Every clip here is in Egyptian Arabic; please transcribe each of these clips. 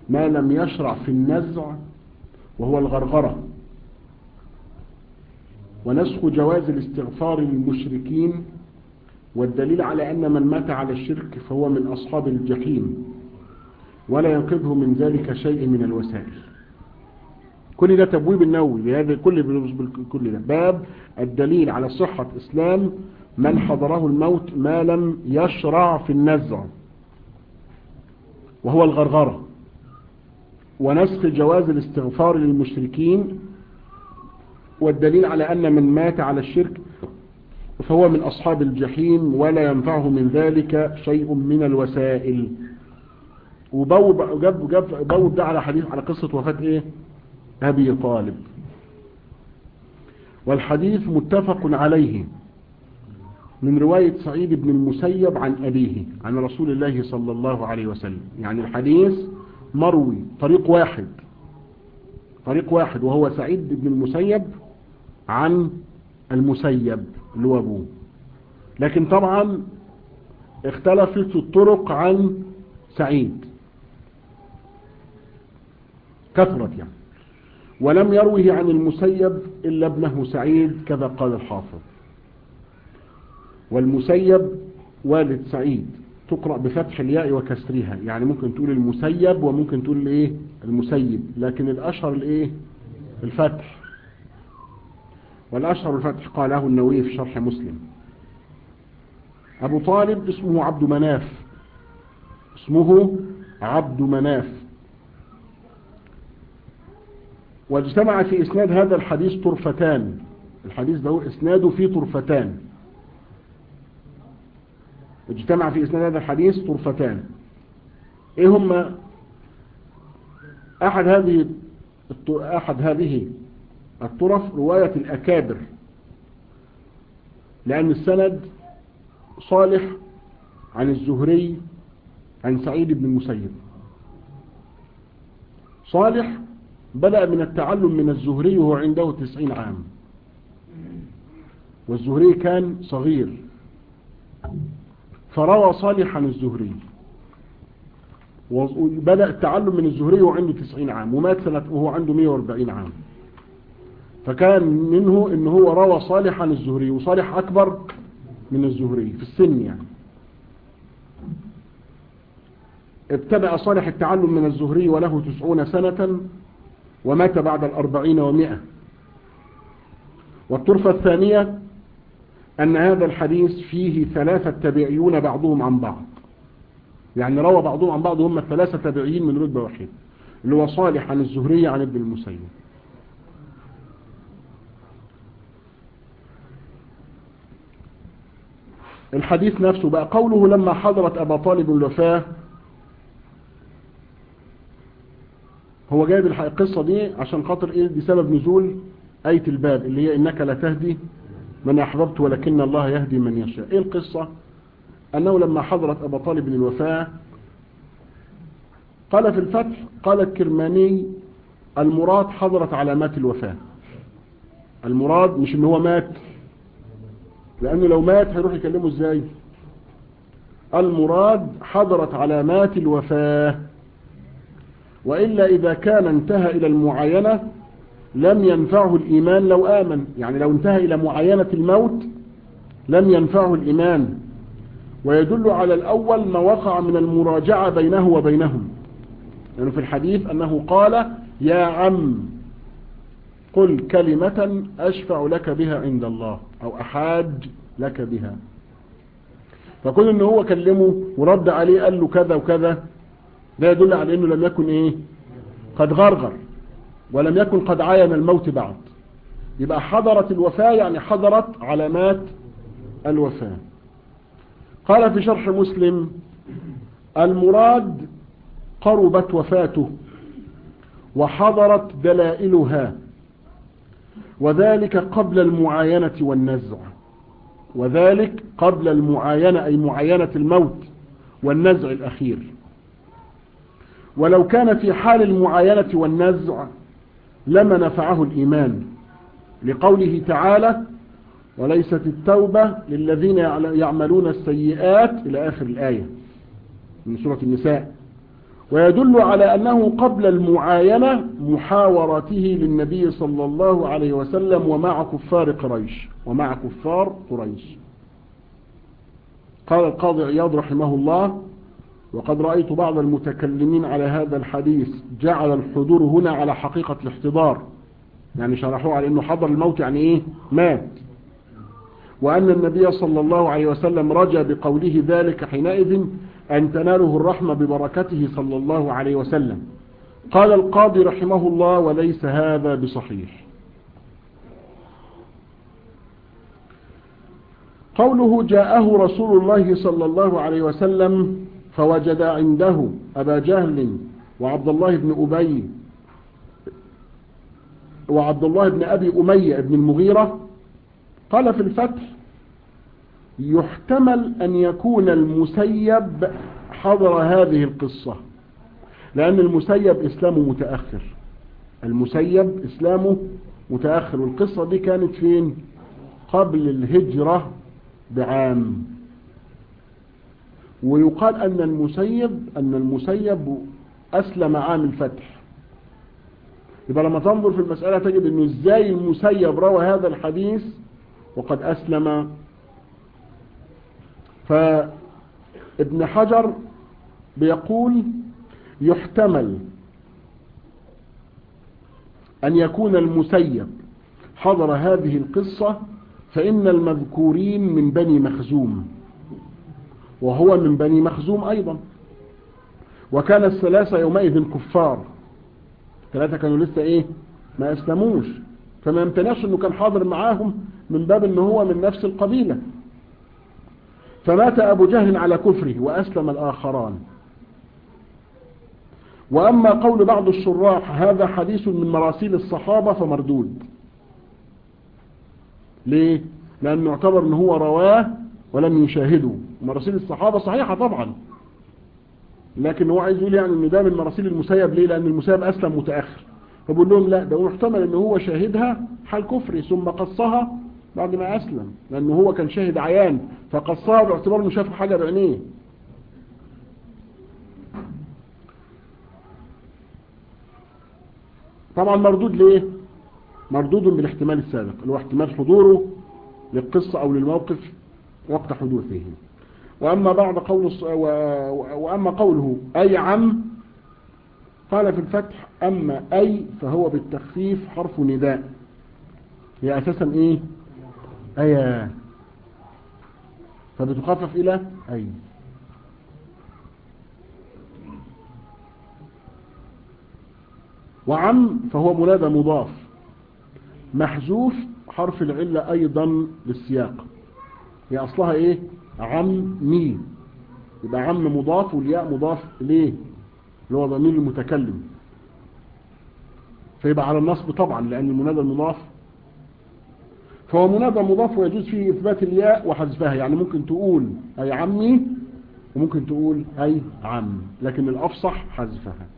ما لم يشرع في النزع وهو الغرغرة ونسخ جواز الاستغفار للمشركين والدليل على أن من مات على الشرك فهو من أصحاب الجحيم ولا ينقذه من ذلك شيء من الوسائل كل ده تبويب النووي لهذا كل كل ده باب الدليل على صحة إسلام من حضره الموت ما لم يشرع في النزع وهو الغرغرة ونسخ جواز الاستغفار للمشركين والدليل على أن من مات على الشرك فهو من أصحاب الجحيم ولا ينفعه من ذلك شيء من الوسائل وبوب جاب جاب بوب ده على حديث على قصة وفاة ايه أبي طالب والحديث متفق عليه من رواية سعيد بن المسيب عن أبيه عن رسول الله صلى الله عليه وسلم يعني الحديث مروي طريق واحد طريق واحد وهو سعيد بن المسيب عن المسيب اللي هو أبوه لكن طبعا اختلفت الطرق عن سعيد كثرت يعني ولم يروه عن المسيب إلا ابنه سعيد كذا قال الحافظ والمسيب والد سعيد تقرأ بفتح الياء وكسرها يعني ممكن تقول المسيب وممكن تقول الايه المسيب لكن الأشهر الايه الفتح والأشهر الفتح قاله النووي في شرح مسلم أبو طالب اسمه عبد مناف اسمه عبد مناف واجتمع في إسناد هذا الحديث طرفتان الحديث ده إسناده فيه طرفتان اجتمع في إسناد هذا الحديث طرفتان إيه هما أحد هذه أحد هذه الطرف رواية الأكابر لأن السند صالح عن الزهري عن سعيد بن المسيب صالح بدأ من التعلم من الزهري وهو عنده تسعين عام والزهري كان صغير فروى صالح عن الزهري وبدأ التعلم من الزهري وهو عنده تسعين عام ومات سنة وهو عنده 140 عام فكان منه ان هو روى صالح عن الزهري وصالح اكبر من الزهري في السن يعني ابتدأ صالح التعلم من الزهري وله تسعون سنة ومات بعد الأربعين ومئة والطرفة الثانية أن هذا الحديث فيه ثلاثة تابعيون بعضهم عن بعض يعني روى بعضهم عن بعض هم الثلاثة تابعيين من رتبة واحدة اللي هو صالح عن الزهري عن ابن المسيب الحديث نفسه بقى قوله لما حضرت أبا طالب الوفاة هو جايب القصة دي عشان خاطر ايه دي سبب نزول آية الباب اللي هي إنك لا تهدي من أحببت ولكن الله يهدي من يشاء ايه القصة أنه لما حضرت أبا طالب الوفاة قال في الفتح قال الكرماني المراد حضرت علامات الوفاة المراد مش ان هو مات لأنه لو مات هيروح يكلمه ازاي المراد حضرت علامات الوفاة وإلا إذا كان انتهى إلى المعاينة لم ينفعه الإيمان لو آمن يعني لو انتهى إلى معاينة الموت لم ينفعه الإيمان ويدل على الأول ما وقع من المراجعة بينه وبينهم يعني في الحديث أنه قال يا عم قل كلمة أشفع لك بها عند الله أو أحاج لك بها فكل أنه هو كلمه ورد عليه قال له كذا وكذا ده يدل على أنه لم يكن إيه قد غرغر ولم يكن قد عاين الموت بعد يبقى حضرت الوفاة يعني حضرت علامات الوفاة قال في شرح مسلم المراد قربت وفاته وحضرت دلائلها وذلك قبل المعاينة والنزع وذلك قبل المعاينة أي معاينة الموت والنزع الأخير ولو كان في حال المعاينة والنزع لما نفعه الإيمان لقوله تعالى وليست التوبة للذين يعملون السيئات إلى آخر الآية من سورة النساء ويدل على أنه قبل المعاينة محاورته للنبي صلى الله عليه وسلم ومع كفار قريش ومع كفار قريش قال القاضي عياض رحمه الله وقد رأيت بعض المتكلمين على هذا الحديث جعل الحضور هنا على حقيقة الاحتضار يعني شرحوه على أنه حضر الموت يعني إيه مات وأن النبي صلى الله عليه وسلم رجى بقوله ذلك حينئذ أن تناله الرحمة ببركته صلى الله عليه وسلم قال القاضي رحمه الله وليس هذا بصحيح قوله جاءه رسول الله صلى الله عليه وسلم فوجد عنده أبا جهل وعبد الله بن أبي وعبد الله بن أبي أمية بن المغيرة قال في الفتح يحتمل أن يكون المسيب حضر هذه القصة لأن المسيب إسلامه متأخر المسيب إسلامه متأخر والقصة دي كانت فين قبل الهجرة بعام ويقال أن المسيب أن المسيب أسلم عام الفتح يبقى لما تنظر في المسألة تجد أنه إزاي المسيب روى هذا الحديث وقد أسلم فابن حجر بيقول يحتمل أن يكون المسيب حضر هذه القصة فإن المذكورين من بني مخزوم وهو من بني مخزوم أيضا وكان الثلاثة يومئذ كفار ثلاثة كانوا لسه إيه ما أسلموش فما يمتنعش أنه كان حاضر معاهم من باب أنه هو من نفس القبيلة فمات أبو جهل على كفره وأسلم الآخران وأما قول بعض الشراح هذا حديث من مراسيل الصحابة فمردود ليه؟ لأنه يعتبر أنه هو رواه ولم يشاهده مراسيل الصحابة صحيحة طبعا لكن هو عايز يقول يعني ان ده من مراسيل المسيب ليه لأن المسيب أسلم متأخر فبقول لهم لا ده محتمل أنه هو شاهدها حال كفري ثم قصها بعد ما أسلم لأنه هو كان شاهد عيان فقصها باعتبار أنه شاف حاجة بعينيه طبعا مردود ليه مردود بالاحتمال السابق اللي هو احتمال حضوره للقصة أو للموقف وقت حدوثه وأما بعد قول وأما قوله أي عم قال في الفتح أما أي فهو بالتخفيف حرف نداء هي أساسا إيه أي فبتخفف إلى أي وعم فهو منادى مضاف محذوف حرف العلة أيضا للسياق هي أصلها إيه عمي يبقى عم مضاف والياء مضاف ليه اللي هو ضمير المتكلم فيبقى على النصب طبعا لأن المنادى المضاف فهو منادى مضاف ويجوز فيه إثبات الياء وحذفها يعني ممكن تقول أي عمي وممكن تقول أي عم لكن الأفصح حذفها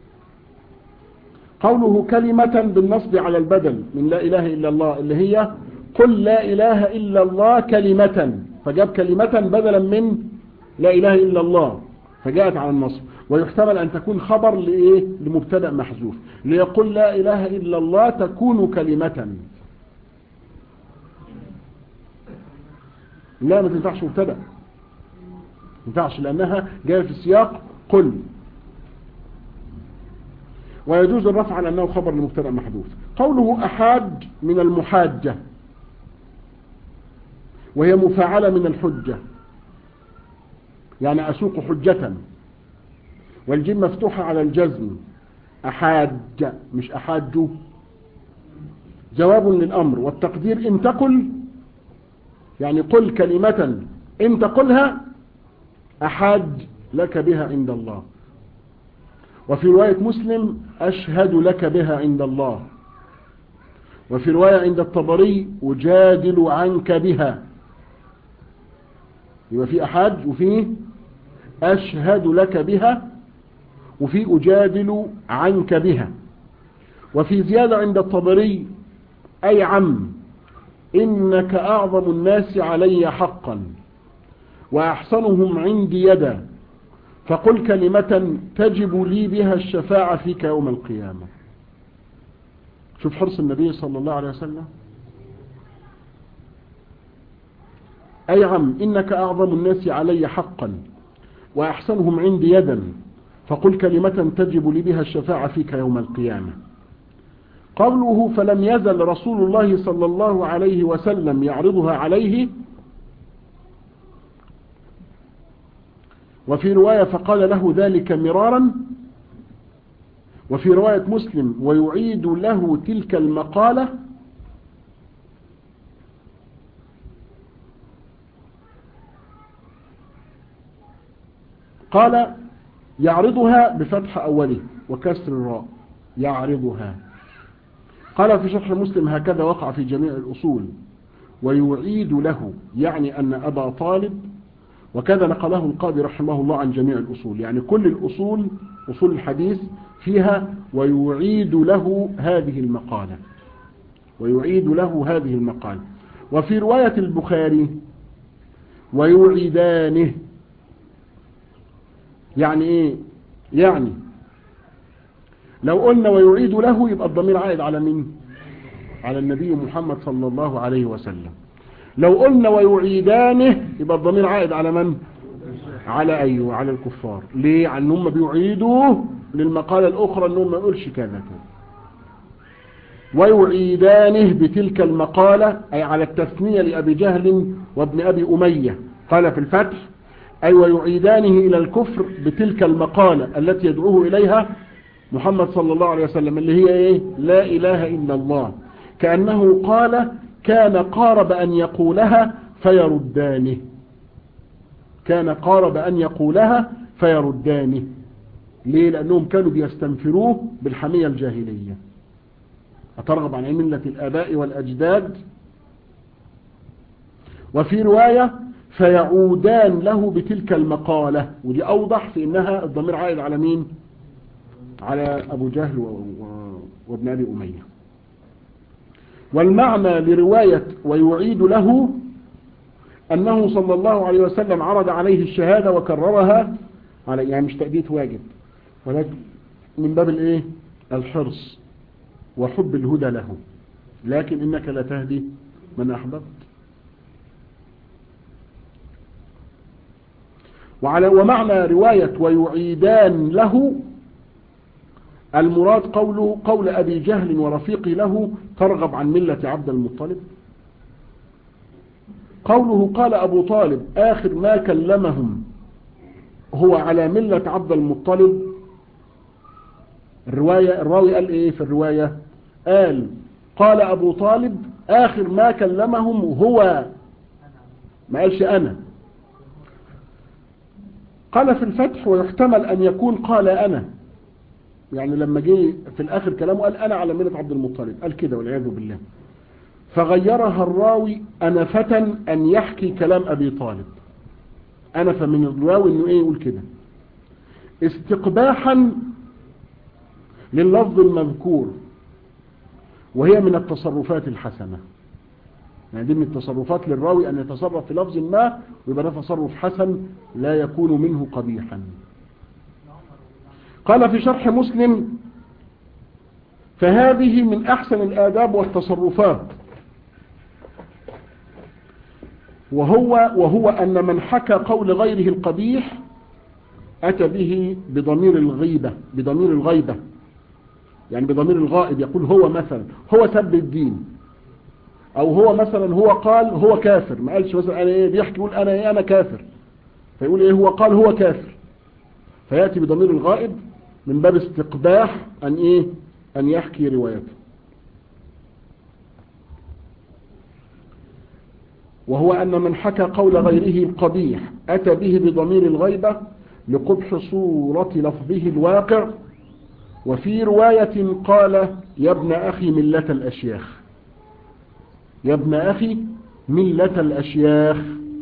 قوله كلمة بالنصب على البدل من لا إله إلا الله اللي هي قل لا إله إلا الله كلمة فجاب كلمة بدلا من لا إله إلا الله فجاءت على النصب ويحتمل أن تكون خبر لإيه لمبتدأ محذوف ليقول لا إله إلا الله تكون كلمة لا ما تنفعش مبتدأ ما تنفعش لأنها جاية في السياق قل ويجوز الرفع على أنه خبر لمبتدأ محذوف قوله أحاد من المحاجة وهي مفاعلة من الحجة يعني أسوق حجة والجيم مفتوحة على الجزم أحاج مش أحاج جواب للأمر والتقدير إن تقل يعني قل كلمة إن تقلها أحاج لك بها عند الله وفي رواية مسلم أشهد لك بها عند الله وفي رواية عند الطبري أجادل عنك بها يبقى في أحد وفي أشهد لك بها وفي أجادل عنك بها وفي زيادة عند الطبري أي عم إنك أعظم الناس علي حقا وأحسنهم عندي يدا فقل كلمة تجب لي بها الشفاعة فيك يوم القيامة شوف حرص النبي صلى الله عليه وسلم أي عم إنك أعظم الناس علي حقا وأحسنهم عندي يدا فقل كلمة تجب لي بها الشفاعة فيك يوم القيامة قوله فلم يزل رسول الله صلى الله عليه وسلم يعرضها عليه وفي رواية فقال له ذلك مرارا وفي رواية مسلم ويعيد له تلك المقالة قال يعرضها بفتح أوله وكسر الراء يعرضها قال في شرح مسلم هكذا وقع في جميع الأصول ويعيد له يعني أن أبا طالب وكذا نقله القاضي رحمه الله عن جميع الأصول يعني كل الأصول أصول الحديث فيها ويعيد له هذه المقالة ويعيد له هذه المقالة وفي رواية البخاري ويعيدانه يعني ايه يعني لو قلنا ويعيد له يبقى الضمير عائد على مين على النبي محمد صلى الله عليه وسلم لو قلنا ويعيدانه يبقى الضمير عائد على من على ايوه على الكفار ليه عن هم بيعيدوا للمقالة الاخرى انهم ما يقولش كذا ويعيدانه بتلك المقالة اي على التثنية لابي جهل وابن ابي امية قال في الفتح أي ويعيدانه إلى الكفر بتلك المقالة التي يدعوه إليها محمد صلى الله عليه وسلم اللي هي إيه لا إله إلا الله كأنه قال كان قارب أن يقولها فيردانه كان قارب أن يقولها فيردانه ليه لأنهم كانوا بيستنفروه بالحمية الجاهلية أترغب عن ملة الآباء والأجداد وفي رواية فيعودان له بتلك المقالة ودي أوضح في إنها الضمير عائد على مين على أبو جهل و... و... وابن أبي أمية والمعنى لرواية ويعيد له أنه صلى الله عليه وسلم عرض عليه الشهادة وكررها على يعني مش تأدية واجب ولكن من باب الايه الحرص وحب الهدى له لكن إنك لا تهدي من أحببت وعلى ومعنى رواية ويعيدان له المراد قوله قول أبي جهل ورفيق له ترغب عن ملة عبد المطلب قوله قال أبو طالب آخر ما كلمهم هو على ملة عبد المطلب الرواية الراوي قال ايه في الرواية قال قال أبو طالب آخر ما كلمهم هو ما قالش أنا قال في الفتح ويحتمل أن يكون قال أنا يعني لما جه في الآخر كلامه قال أنا على ملة عبد المطلب قال كده والعياذ بالله فغيرها الراوي أنفة أن يحكي كلام أبي طالب أنف من الراوي أنه إيه يقول كده استقباحا لللفظ المذكور وهي من التصرفات الحسنة يعني دي من التصرفات للراوي أن يتصرف في لفظ ما ويبقى ده تصرف حسن لا يكون منه قبيحا قال في شرح مسلم فهذه من أحسن الآداب والتصرفات وهو, وهو أن من حكى قول غيره القبيح أتى به بضمير الغيبة بضمير الغيبة يعني بضمير الغائب يقول هو مثلا هو سب الدين او هو مثلا هو قال هو كافر ما قالش مثلا انا ايه بيحكي يقول انا ايه انا كافر فيقول ايه هو قال هو كافر فيأتي بضمير الغائب من باب استقباح ان ايه ان يحكي روايته وهو ان من حكى قول غيره القبيح اتى به بضمير الغيبة لقبح صورة لفظه الواقع وفي رواية قال يا ابن أخي ملة الأشياخ يا ابن أخي ملة الأشياخ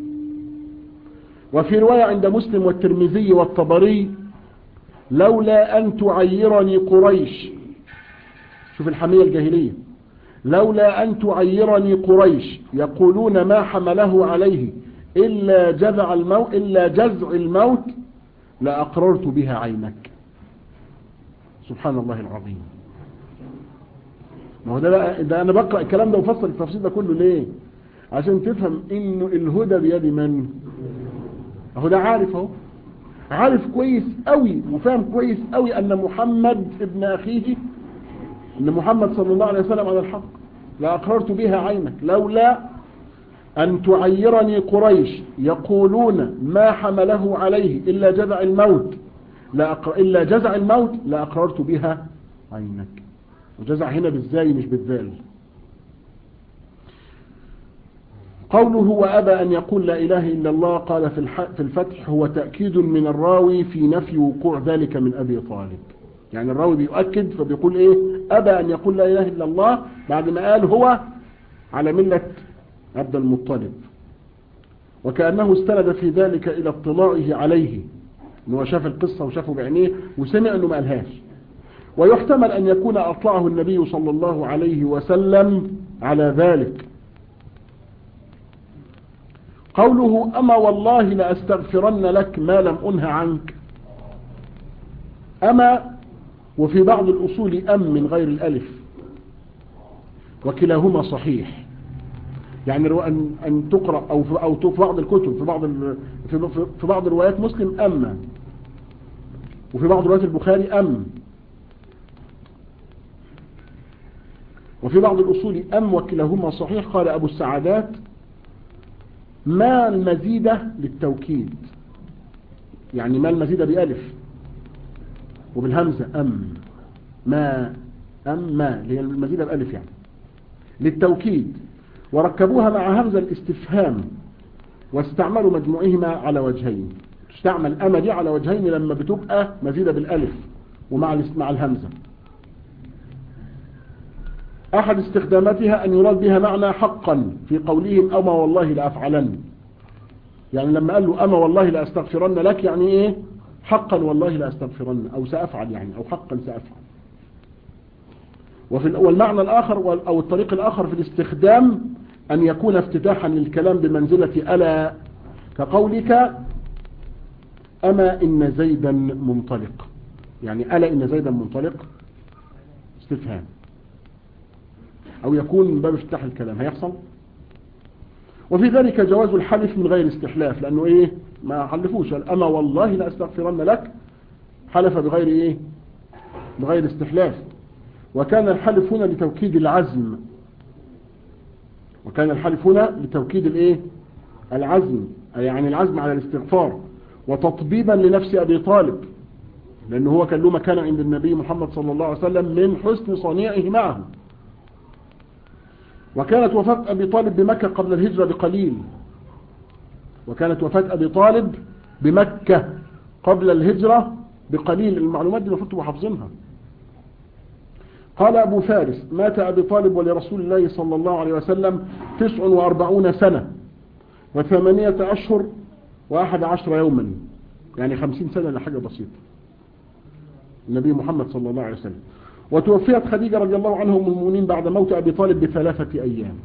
وفي رواية عند مسلم والترمذي والطبري لولا أن تعيرني قريش شوف الحمية الجاهلية لولا أن تعيرني قريش يقولون ما حمله عليه إلا جزع الموت, إلا جزع الموت لأقررت بها عينك سبحان الله العظيم ما هو ده بقى ده انا بقرا الكلام ده وفصل التفصيل ده كله ليه عشان تفهم انه الهدى بيد من اهو ده عارف اهو عارف كويس قوي وفاهم كويس قوي ان محمد ابن اخيه ان محمد صلى الله عليه وسلم على الحق لا اقررت بها عينك لولا ان تعيرني قريش يقولون ما حمله عليه الا جزع الموت لا أقر... الا جزع الموت لا اقررت بها عينك وجزع هنا بالزاي مش بالذال قوله وأبى أن يقول لا إله إلا الله قال في, الح... في الفتح هو تأكيد من الراوي في نفي وقوع ذلك من أبي طالب يعني الراوي بيؤكد فبيقول إيه أبى أن يقول لا إله إلا الله بعد ما قال هو على ملة عبد المطلب وكأنه استند في ذلك إلى اطلاعه عليه أنه شاف القصة وشافه بعينيه وسمع أنه ما قالهاش ويحتمل أن يكون أطلعه النبي صلى الله عليه وسلم على ذلك قوله أما والله لأستغفرن لك ما لم أنه عنك أما وفي بعض الأصول أم من غير الألف وكلاهما صحيح يعني أن أن تقرأ أو في أو في بعض الكتب في بعض في في بعض روايات مسلم أما وفي بعض روايات البخاري أم وفي بعض الأصول أم وكلاهما صحيح قال أبو السعادات ما المزيدة للتوكيد يعني ما المزيدة بألف وبالهمزة أم ما أم ما اللي هي المزيدة بألف يعني للتوكيد وركبوها مع همزة الاستفهام واستعملوا مجموعهما على وجهين تستعمل أما دي على وجهين لما بتبقى مزيدة بالألف ومع مع الهمزة أحد استخداماتها أن يراد بها معنى حقا في قولهم أما والله لأفعلن يعني لما قال له أما والله لأستغفرن لك يعني إيه حقا والله لأستغفرن أو سأفعل يعني أو حقا سأفعل وفي والمعنى الآخر أو الطريق الآخر في الاستخدام أن يكون افتتاحا للكلام بمنزلة ألا كقولك أما إن زيدا منطلق يعني ألا إن زيدا منطلق استفهام أو يكون من باب افتتاح الكلام هيحصل وفي ذلك جواز الحلف من غير استحلاف لأنه إيه ما حلفوش أما والله لا أستغفرن لك حلف بغير إيه بغير استحلاف وكان الحلف هنا لتوكيد العزم وكان الحلف هنا لتوكيد الإيه العزم يعني العزم على الاستغفار وتطبيبا لنفس أبي طالب لأنه هو كان له مكان عند النبي محمد صلى الله عليه وسلم من حسن صنيعه معه وكانت وفاة أبي طالب بمكة قبل الهجرة بقليل وكانت وفاة أبي طالب بمكة قبل الهجرة بقليل المعلومات دي المفروض تبقوا حافظينها قال أبو فارس مات أبي طالب ولرسول الله صلى الله عليه وسلم تسع وأربعون سنة وثمانية أشهر وأحد عشر يوما يعني خمسين سنة لحاجة بسيطة النبي محمد صلى الله عليه وسلم وتوفيت خديجة رضي الله عنها ام المؤمنين بعد موت أبي طالب بثلاثة أيام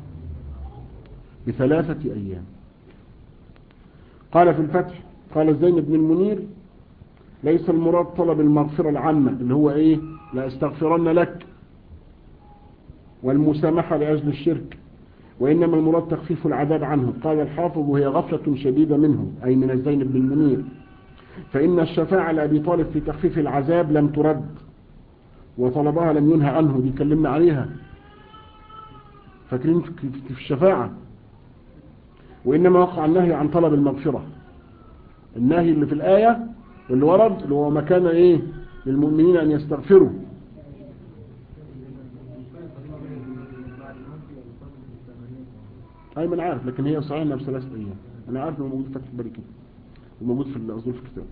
بثلاثة أيام قال في الفتح قال زين بن المنير ليس المراد طلب المغفرة العامة اللي هو ايه لا استغفرن لك والمسامحة لأجل الشرك وإنما المراد تخفيف العذاب عنه قال الحافظ وهي غفلة شديدة منه أي من الزين بن المنير فإن الشفاعة لأبي طالب في تخفيف العذاب لم ترد وطلبها لم ينهى عنه دي كلمنا عليها فاكرين في الشفاعة وإنما وقع النهي عن طلب المغفرة النهي اللي في الآية اللي ورد اللي هو مكان إيه للمؤمنين أن يستغفروا أي من عارف لكن هي صحيح انها بثلاثة أيام أنا عارف إنه موجود في فتح الباري كده وموجود في الأصول في الكتاب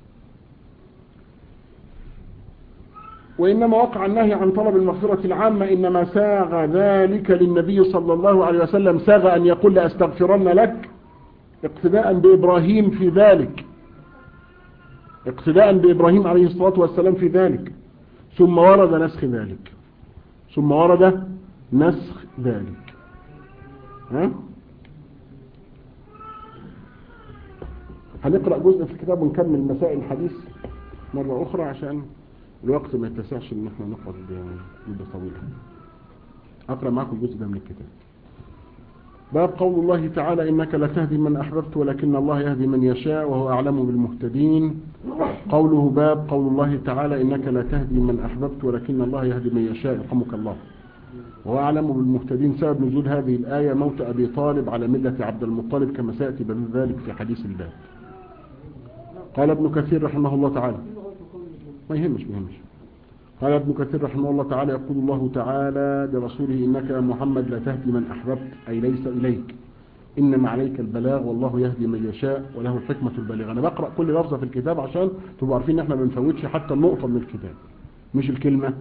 وإنما وقع النهي عن طلب المغفرة العامة إنما ساغ ذلك للنبي صلى الله عليه وسلم ساغ أن يقول لأستغفرن لك اقتداء بإبراهيم في ذلك اقتداء بإبراهيم عليه الصلاة والسلام في ذلك ثم ورد نسخ ذلك ثم ورد نسخ ذلك ها هنقرأ جزء في الكتاب ونكمل مسائل الحديث مرة أخرى عشان الوقت ما يتسعش إن احنا نقعد مدة طويلة أقرأ معكم الجزء ده من الكتاب باب قول الله تعالى إنك لا تهدي من أحببت ولكن الله يهدي من يشاء وهو أعلم بالمهتدين قوله باب قول الله تعالى إنك لا تهدي من أحببت ولكن الله يهدي من يشاء يرحمك الله وهو أعلم بالمهتدين سبب نزول هذه الآية موت أبي طالب على ملة عبد المطلب كما سيأتي بل ذلك في حديث الباب قال ابن كثير رحمه الله تعالى ما يهمش ما يهمش قال ابن كثير رحمه الله تعالى يقول الله تعالى لرسوله إنك يا محمد لا تهدي من أحببت أي ليس إليك إنما عليك البلاغ والله يهدي من يشاء وله الحكمة البالغة أنا بقرأ كل لفظة في الكتاب عشان تبقوا عارفين إن إحنا ما بنفوتش حتى النقطة من الكتاب مش الكلمة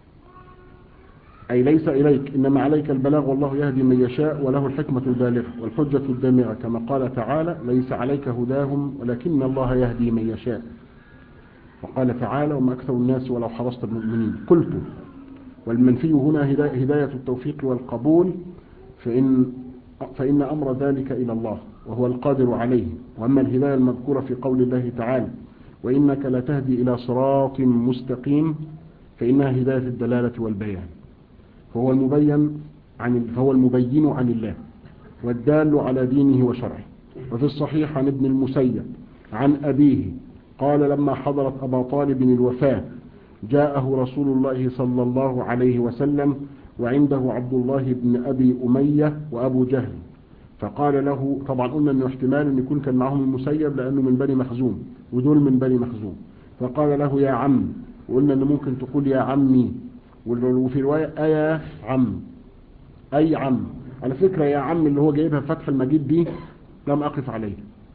أي ليس إليك إنما عليك البلاغ والله يهدي من يشاء وله الحكمة البالغة والحجة الدامغة كما قال تعالى ليس عليك هداهم ولكن الله يهدي من يشاء وقال تعالى وما أكثر الناس ولو حرصت المؤمنين قلت والمنفي هنا هداية التوفيق والقبول فإن, فإن أمر ذلك إلى الله وهو القادر عليه وأما الهداية المذكورة في قول الله تعالى وإنك لا تهدي إلى صراط مستقيم فإنها هداية الدلالة والبيان فهو المبين عن فهو المبين عن الله والدال على دينه وشرعه وفي الصحيح عن ابن المسيب عن أبيه قال لما حضرت أبا طالب الوفاة جاءه رسول الله صلى الله عليه وسلم وعنده عبد الله بن أبي أمية وأبو جهل فقال له طبعا قلنا أنه احتمال أن يكون كان معهم المسيب لأنه من بني مخزوم ودول من بني مخزوم فقال له يا عم وقلنا أنه ممكن تقول يا عمي وفي رواية أيا عم أي عم على فكرة يا عم اللي هو جايبها فتح المجيد دي لم أقف عليه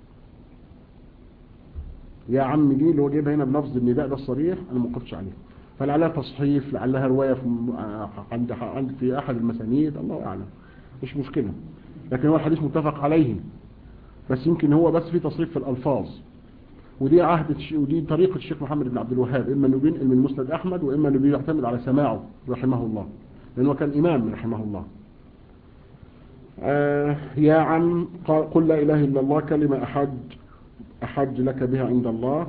يا عم دي اللي هو جايبها هنا بلفظ النداء ده الصريح أنا ما وقفتش عليه فلعلها تصحيف لعلها رواية في عند عند في أحد المسانيد الله أعلم مش مشكلة لكن هو الحديث متفق عليه بس يمكن هو بس في تصريف في الألفاظ ودي عهد ودي طريقة الشيخ محمد بن عبد الوهاب إما أنه بينقل من مسند أحمد وإما أنه بيعتمد على سماعه رحمه الله لأنه كان إمام رحمه الله آه يا عم قل لا إله إلا الله كلمة أحج أحج لك بها عند الله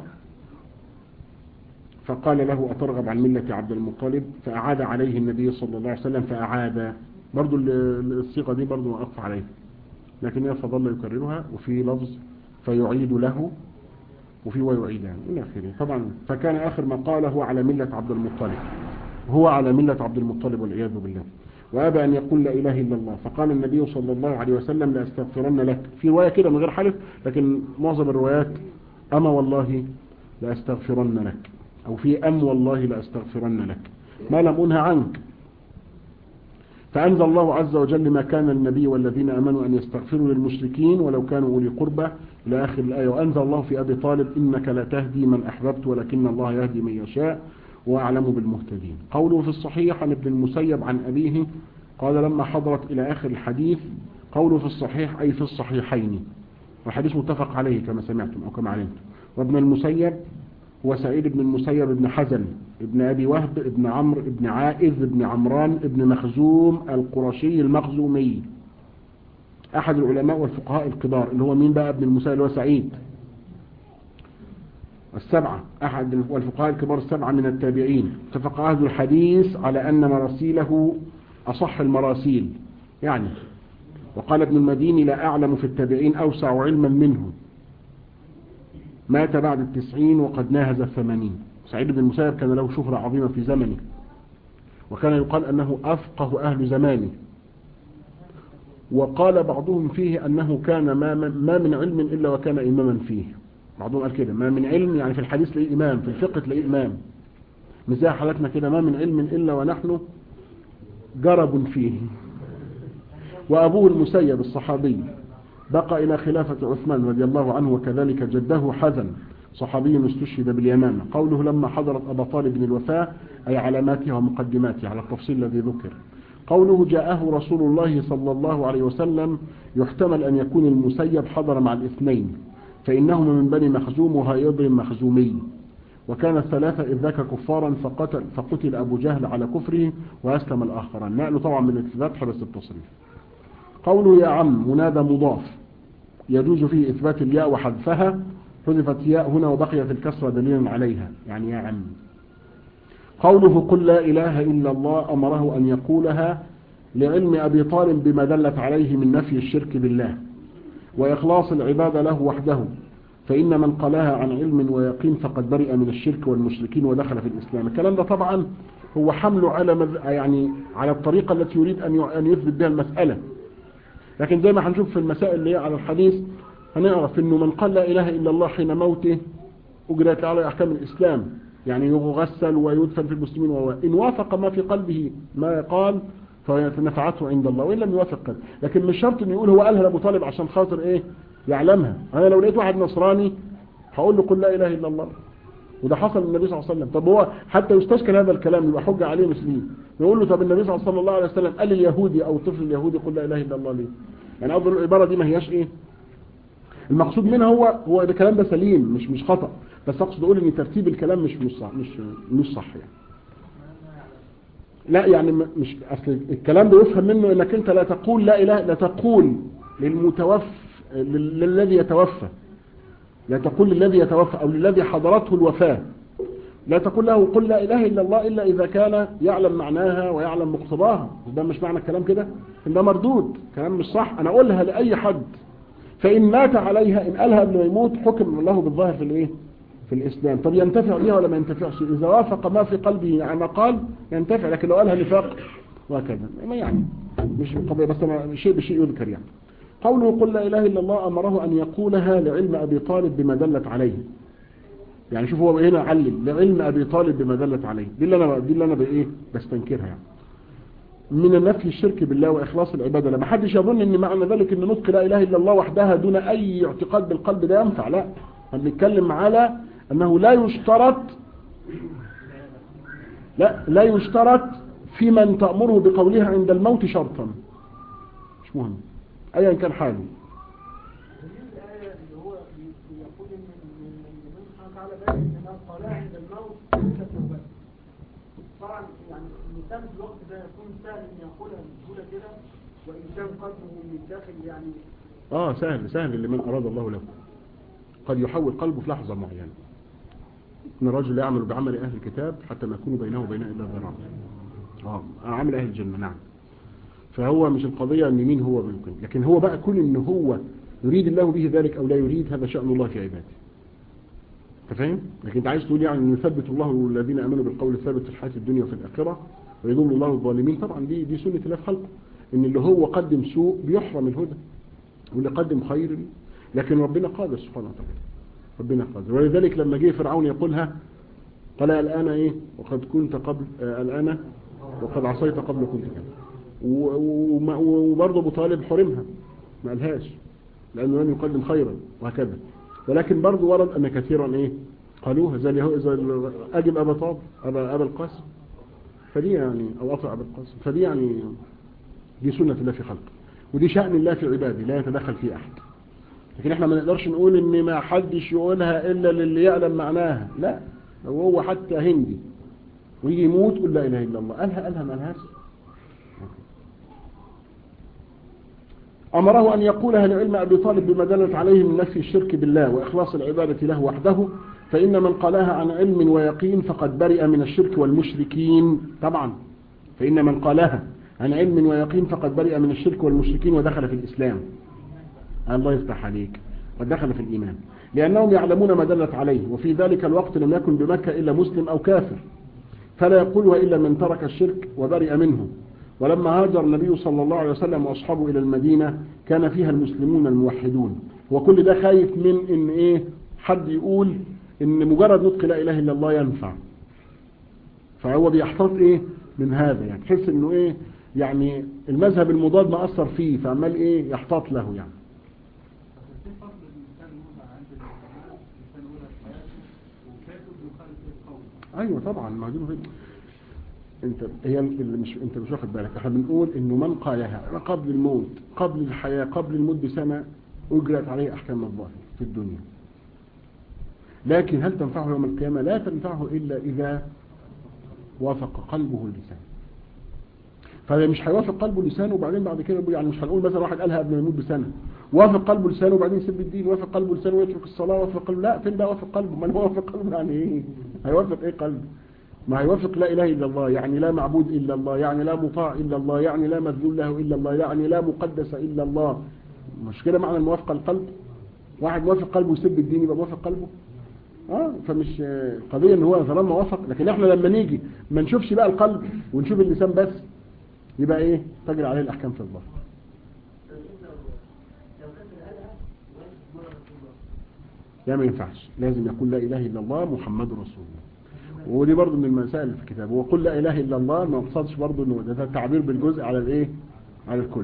فقال له أترغب عن ملة عبد المطلب فأعاد عليه النبي صلى الله عليه وسلم فأعاد برضو الصيغة دي برضو وقف عليه لكن هي فضل يكررها وفي لفظ فيعيد له وفي ويعيدان إلى آخره طبعا فكان آخر ما قاله على ملة عبد المطلب هو على ملة عبد المطلب والعياذ بالله وأبى أن يقول لا إله إلا الله فقال النبي صلى الله عليه وسلم لأستغفرن لك في رواية كده من غير حلف لكن معظم الروايات أما والله لأستغفرن لك أو في أم والله لأستغفرن لك ما لم أنهى عنك فأنزل الله عز وجل ما كان النبي والذين أمنوا أن يستغفروا للمشركين ولو كانوا أولي قربى إلى آخر الآية وأنزل الله في أبي طالب إنك لا تهدي من أحببت ولكن الله يهدي من يشاء وأعلم بالمهتدين قوله في الصحيح عن ابن المسيب عن أبيه قال لما حضرت إلى آخر الحديث قوله في الصحيح أي في الصحيحين والحديث متفق عليه كما سمعتم أو كما علمتم وابن المسيب هو سعيد بن المسيب بن حزن ابن أبي وهب ابن عمرو ابن عائذ ابن عمران ابن مخزوم القرشي المخزومي أحد العلماء والفقهاء الكبار اللي هو مين بقى ابن المسيب اللي هو سعيد السبعة أحد والفقهاء الكبار السبعة من التابعين اتفق أهل الحديث على أن مراسيله أصح المراسيل يعني وقال ابن المديني لا أعلم في التابعين أوسع علما منه مات بعد التسعين وقد ناهز الثمانين سعيد بن المسيب كان له شهرة عظيمة في زمنه وكان يقال أنه أفقه أهل زمانه وقال بعضهم فيه أنه كان ما من علم إلا وكان إماما فيه بعضهم قال كده ما من علم يعني في الحديث تلاقيه إمام في الفقه تلاقيه إمام مش زي حالتنا كده ما من علم إلا ونحن جرب فيه وأبوه المسيب الصحابي بقى إلى خلافة عثمان رضي الله عنه وكذلك جده حزن صحابي استشهد باليمامة قوله لما حضرت أبا طالب الوفاة أي علاماتها ومقدماتها على التفصيل الذي ذكر قوله جاءه رسول الله صلى الله عليه وسلم يحتمل أن يكون المسيب حضر مع الاثنين فإنهما من بني مخزوم وهيضر مخزومي وكان الثلاثة إذ ذاك كفارا فقتل, فقتل أبو جهل على كفره وأسلم الآخران نقل طبعا من الفتح بس التصريف قوله يا عم منادى مضاف يجوز فيه إثبات الياء وحذفها حذفت ياء هنا وبقيت الكسرة دليلا عليها يعني يا عم قوله قل لا إله إلا الله أمره أن يقولها لعلم أبي طالب بما دلت عليه من نفي الشرك بالله وإخلاص العبادة له وحده فإن من قالها عن علم ويقين فقد برئ من الشرك والمشركين ودخل في الإسلام الكلام ده طبعا هو حمله على مذ... يعني على الطريقة التي يريد أن ي... أن يثبت بها المسألة لكن زي ما هنشوف في المسائل اللي هي على الحديث هنعرف انه من قال لا اله الا الله حين موته اجرت على احكام الاسلام يعني يغسل ويدفن في المسلمين وإن وافق ما في قلبه ما قال فنفعته عند الله وإن لم يوافق قلب لكن مش شرط انه يقول هو قالها لأبو طالب عشان خاطر ايه يعلمها انا لو لقيت واحد نصراني هقول له قل لا اله الا الله وده حصل للنبي صلى الله عليه وسلم طب هو حتى يستشكل هذا الكلام يبقى حجة عليه مسلمين نقول له طب النبي صلى الله عليه وسلم قال لليهودي او الطفل اليهودي قل لا اله الا الله ليه يعني افضل العبارة دي ما هياش ايه المقصود منها هو هو ده الكلام ده سليم مش مش خطأ بس اقصد اقول ان ترتيب الكلام مش مش صح مش مش صح يعني لا يعني مش اصل الكلام ده يفهم منه انك انت لا تقول لا اله لا تقول للمتوفى للذي يتوفى لا تقول للذي يتوفى او للذي حضرته الوفاة لا تقول له قل لا اله الا الله الا اذا كان يعلم معناها ويعلم مقتضاها ده مش معنى الكلام كده ده مردود كلام مش صح انا اقولها لاي حد فإن مات عليها إن قالها قبل ما يموت حكم له بالظاهر في الإيه في الإسلام طب ينتفع بها ولا ما ينتفعش إذا وافق ما في قلبه على ما قال ينتفع لكن لو قالها نفاق وهكذا ما يعني مش قضية بس شيء بشيء يذكر يعني قوله قل لا إله إلا الله أمره أن يقولها لعلم أبي طالب بما دلت عليه يعني شوف هو هنا علم لعلم أبي طالب بما دلت عليه دي اللي أنا دي اللي أنا بإيه بستنكرها يعني من النفي الشرك بالله وإخلاص العبادة لما حدش يظن ان معنى ذلك ان نطق لا إله إلا الله وحدها دون أي اعتقاد بالقلب ده ينفع لا هنتكلم على أنه لا يشترط لا لا يشترط في من تأمره بقولها عند الموت شرطا مش مهم أيا كان حاله طبعا يعني الإنسان في الوقت ده يكون سهل أن يقولها بسهولة كده وإن كان قلبه من الداخل يعني آه سهل سهل لمن أراد الله له قد يحول قلبه في لحظة معينة إن الرجل لا يعمل بعمل أهل الكتاب حتى ما يكون بينه وبينه إلا ذراع آه عمل أهل الجنة نعم فهو مش القضية أن مين هو ممكن لكن هو بقى كل إن هو يريد الله به ذلك أو لا يريد هذا شأن الله في عباده انت فاهم لكن انت عايز تقول يعني ان يثبت الله الذين امنوا بالقول الثابت في الحياه الدنيا وفي الاخره ويضل الله الظالمين طبعا دي دي سنه الله في خلقه ان اللي هو قدم سوء بيحرم الهدى واللي قدم خير لكن ربنا قادر سبحانه وتعالى ربنا قادر ولذلك لما جه فرعون يقولها قال الان ايه وقد كنت قبل آه الان وقد عصيت قبل كنت كذا وبرضه ابو طالب حرمها ما قالهاش لانه لم يقدم خيرا وهكذا ولكن برضو ورد أن كثيرا إيه قالوها زي اليهود زي أجب أبا طاب أبا, أبا القاسم فدي يعني أو أطع أبا القاسم فدي يعني دي سنة الله في خلقه ودي شأن الله في عباده لا يتدخل فيه أحد لكن احنا ما نقدرش نقول ان ما حدش يقولها إلا للي يعلم معناها لا وهو حتى هندي ويجي يموت قل لا إله إلا الله قالها قالها ما قالهاش أمره أن يقولها لعلم أبي طالب بما دلت عليه من نفي الشرك بالله وإخلاص العبادة له وحده فإن من قالها عن علم ويقين فقد برئ من الشرك والمشركين طبعا فإن من قالها عن علم ويقين فقد برئ من الشرك والمشركين ودخل في الإسلام الله يفتح عليك ودخل في الإيمان لأنهم يعلمون ما دلت عليه وفي ذلك الوقت لم يكن بمكة إلا مسلم أو كافر فلا يقولها إلا من ترك الشرك وبرئ منه ولما هاجر النبي صلى الله عليه وسلم وأصحابه إلى المدينة كان فيها المسلمون الموحدون وكل ده خايف من إن إيه حد يقول إن مجرد نطق لا إله إلا الله ينفع فهو بيحتاط إيه من هذا يعني تحس إنه إيه يعني المذهب المضاد ما أثر فيه فعمال إيه يحتاط له يعني ايوه طبعا ما دي انت هي اللي مش انت مش واخد بالك احنا بنقول انه من قالها قبل الموت قبل الحياه قبل الموت بسنه اجرت عليه احكام الظاهر في الدنيا لكن هل تنفعه يوم القيامه لا تنفعه الا اذا وافق قلبه اللسان فمش هيوافق قلبه لسانه وبعدين بعد كده يقول- يعني مش هنقول مثلا واحد قالها قبل ما يموت بسنه وافق قلبه لسانه وبعدين يسب الدين وافق قلبه لسانه ويترك الصلاه وافق قلبه لا فين بقى وافق قلبه ما هو وافق قلبه يعني ايه هيوافق ايه قلبه ما هيوافق لا اله الا الله يعني لا معبود الا الله يعني لا مطاع الا الله يعني لا مذلول له الا الله يعني لا مقدس الا الله مش كده معنى الموافقه القلب واحد موافق قلبه يسب الدين يبقى موافق قلبه اه فمش آه، قضيه ان هو طالما وافق لكن احنا لما نيجي ما نشوفش بقى القلب ونشوف اللسان بس يبقى ايه تجري عليه الاحكام في الظاهر لا ما ينفعش لازم يقول لا اله الا الله محمد رسول الله ودي برضه من المسائل اللي في الكتاب هو قل لا اله الا الله ما قصدش برضه انه ده تعبير بالجزء على الايه على الكل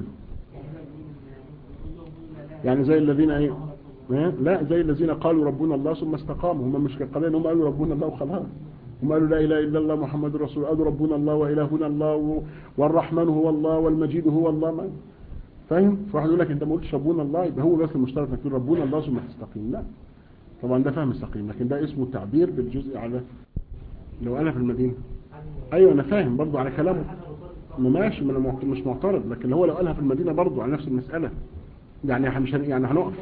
يعني زي الذين ايه ها؟ لا زي الذين قالوا ربنا الله ثم استقاموا هم مش قضيه ان هم قالوا ربنا الله وخلاص هم قالوا لا اله الا الله محمد رسول الله قالوا ربنا الله والهنا الله والرحمن هو الله والمجيد هو الله ما فاهم فواحد يقول لك انت ما قلتش ربنا الله يبقى هو بس المشترك انك تقول ربنا الله ثم تستقيم لا طبعا ده فهم سقيم لكن ده اسمه التعبير بالجزء على لو انا في المدينه ايوه انا فاهم برضو على كلامه ما ماشي ما انا معت- مش معترض لكن هو لو قالها في المدينه برضو على نفس المساله يعني إحنا مش هن- يعني هنقف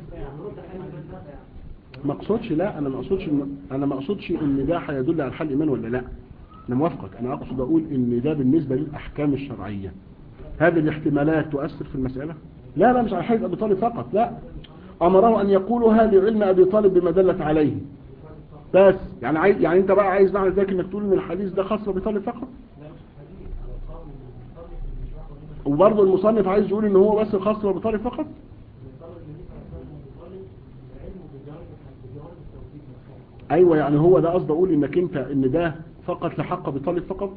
ما اقصدش لا انا ما اقصدش إن- انا ما اقصدش ان ده هيدل على الحل ايمان ولا لا انا موافقك انا اقصد اقول ان ده بالنسبه للاحكام الشرعيه هذه الاحتمالات تؤثر في المساله لا لا مش على حديث ابي طالب فقط لا امره ان يقولوا هذه علم ابي طالب بما دلت عليه بس يعني عايز يعني انت بقى عايز معنى ذلك انك تقول ان الحديث ده خاص بابي طالب فقط وبرضه المصنف عايز يقول ان هو بس خاص بابي طالب فقط ايوه يعني هو ده قصد اقول انك انت ان ده فقط لحق ابي طالب فقط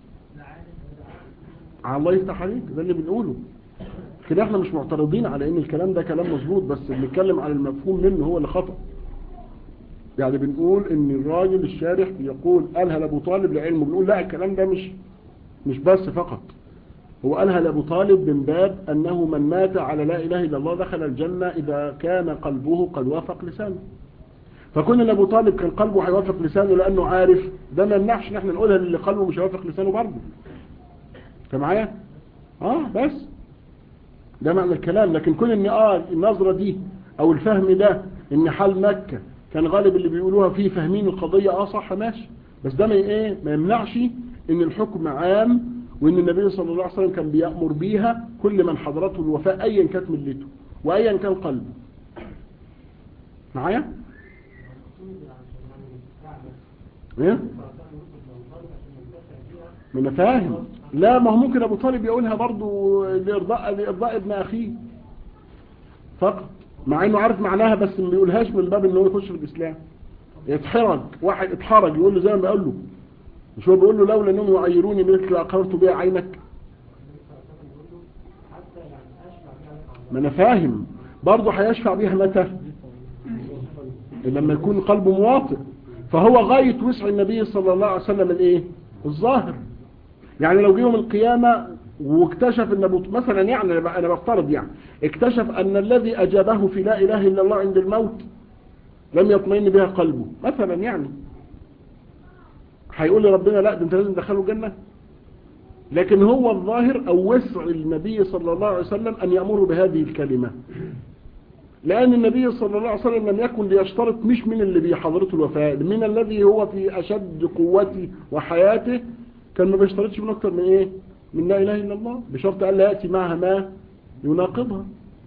على الله يفتح عليك ده اللي بنقوله كده احنا مش معترضين على ان الكلام ده كلام مظبوط بس بنتكلم على المفهوم منه هو اللي خطأ يعني بنقول ان الراجل الشارح بيقول قالها لابو طالب لعلمه بنقول لا الكلام ده مش مش بس فقط هو قالها لابو طالب من باب انه من مات على لا اله الا الله دخل الجنة اذا كان قلبه قد وافق لسانه فكون ان ابو طالب كان قلبه هيوافق لسانه لانه عارف ده ما يمنعش ان احنا نقولها للي قلبه مش هيوافق لسانه برضه انت معايا اه بس ده معنى الكلام لكن كون ان اه النظرة دي او الفهم ده ان حال مكة كان غالب اللي بيقولوها فيه فاهمين القضية اه صح ماشي بس ده ما ايه ما يمنعش ان الحكم عام وان النبي صلى الله عليه وسلم كان بيأمر بيها كل من حضرته الوفاة ايا كانت ملته وايا كان قلبه معايا ايه ما انا فاهم لا ما هو ممكن ابو طالب يقولها برضو لارضاء لارضاء ابن اخيه فقط مع انه عارف معناها بس ما بيقولهاش من باب انه يخش في الاسلام يتحرج واحد اتحرج يقول له زي ما بقول له مش هو بيقول له لولا انهم يعيروني مثل اقررت بها عينك ما انا فاهم برضه هيشفع بيها متى لما يكون قلبه مواطئ فهو غاية وسع النبي صلى الله عليه وسلم الايه الظاهر يعني لو جه يوم القيامة واكتشف ان أبو- مثلا يعني أنا ب- انا بفترض يعني اكتشف ان الذي اجابه في لا اله الا الله عند الموت لم يطمئن بها قلبه مثلا يعني هيقول لربنا لا ده انت لازم تدخله الجنة لكن هو الظاهر او وسع النبي صلى الله عليه وسلم ان يأمر بهذه الكلمة لأن النبي صلى الله عليه وسلم لم يكن ليشترط مش من اللي بحضرته الوفاة من الذي هو في أشد قوته وحياته كان ما بيشترطش من أكتر من إيه من لا إله إلا الله بشرط أن لا يأتي معها ما يناقضها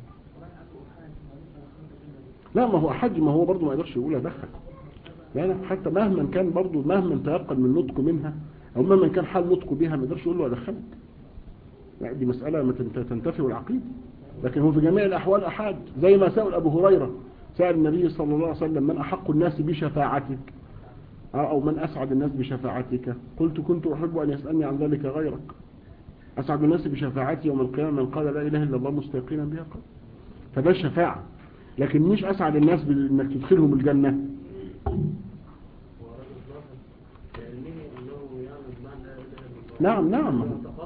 لا ما هو حج ما هو برضه ما يقدرش يقولها دخل لا لا حتى مهما كان برضه مهما تيقن من نطقه منها أو مهما كان حال نطقه بها ما يقدرش يقول له أدخلك لا دي مسألة ما تنت- تنتفي العقيدة لكن هو في جميع الأحوال أحد زي ما سأل أبو هريرة سأل النبي صلى الله عليه وسلم من أحق الناس بشفاعتك أو من أسعد الناس بشفاعتك قلت كنت أحب أن يسألني عن ذلك غيرك أسعد الناس بشفاعتي يوم القيامة من قال لا إله إلا الله مستيقنا بها قال فده الشفاعة لكن مش أسعد الناس بأنك تدخلهم الجنة نعم نعم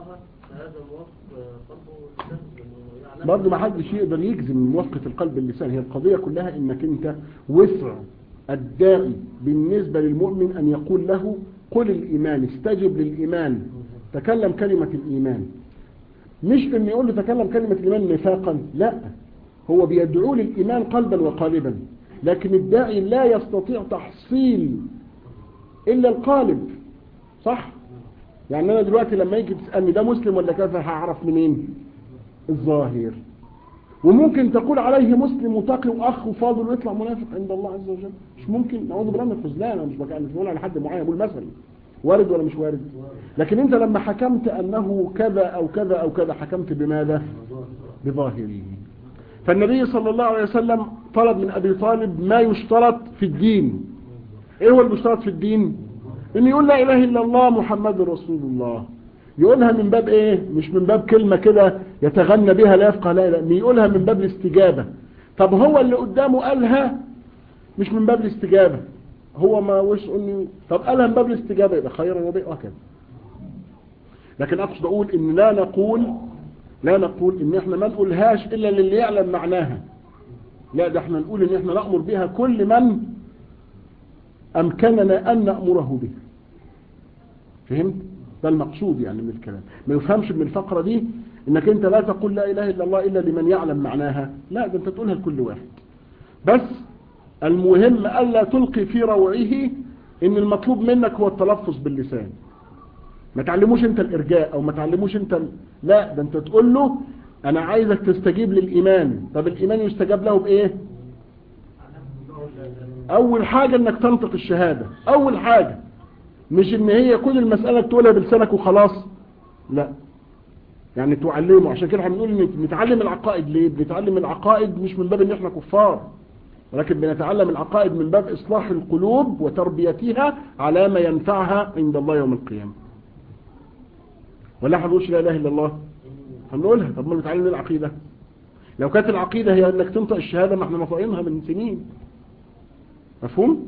برضه ما حدش يقدر يجزم موافقة القلب باللسان هي القضية كلها انك انت وسع الداعي بالنسبة للمؤمن ان يقول له قل الايمان استجب للايمان تكلم كلمة الإيمان مش إن يقول له تكلم كلمة الإيمان نفاقا لا هو بيدعو للإيمان قلبا وقالبا لكن الداعي لا يستطيع تحصيل إلا القالب صح يعني أنا دلوقتي لما يجي تسألني ده مسلم ولا كافر هعرف منين الظاهر وممكن تقول عليه مسلم وتقي واخ وفاضل ويطلع منافق عند الله عز وجل مش ممكن نعوذ بالله من الخذلان انا مش بقى مش بقول على حد معين بقول مثلا وارد ولا مش وارد لكن انت لما حكمت انه كذا او كذا او كذا حكمت بماذا بظاهره فالنبي صلى الله عليه وسلم طلب من ابي طالب ما يشترط في الدين ايه هو المشترط في الدين ان يقول لا اله الا الله محمد رسول الله يقولها من باب ايه مش من باب كلمة كده يتغنى بها لا يفقه لا لا يقولها من باب الاستجابة طب هو اللي قدامه قالها مش من باب الاستجابة هو ما وش اني طب قالها من باب الاستجابة يبقى خيرا وبيء وهكذا لكن اقصد اقول ان لا نقول لا نقول ان احنا ما نقولهاش الا للي يعلم معناها لا ده احنا نقول ان احنا نأمر بها كل من امكننا ان نأمره به فهمت ده المقصود يعني من الكلام ما يفهمش من الفقرة دي انك انت لا تقول لا اله الا الله الا لمن يعلم معناها لا ده انت تقولها لكل واحد بس المهم الا تلقي في روعه ان المطلوب منك هو التلفظ باللسان ما تعلموش انت الارجاء او ما تعلموش انت ال... لا ده انت تقول له انا عايزك تستجيب للايمان طب الايمان يستجاب له بايه اول حاجة انك تنطق الشهادة اول حاجة مش ان هي كل المسألة تقولها بلسانك وخلاص لا يعني تعلمه عشان كده احنا بنقول نتعلم العقائد ليه بنتعلم العقائد مش من باب ان احنا كفار ولكن بنتعلم العقائد من باب اصلاح القلوب وتربيتها على ما ينفعها عند الله يوم القيامة ولا هنقولش لا اله الا الله هنقولها طب ما نتعلم العقيدة لو كانت العقيدة هي انك تنطق الشهادة ما احنا مطائنها من سنين مفهوم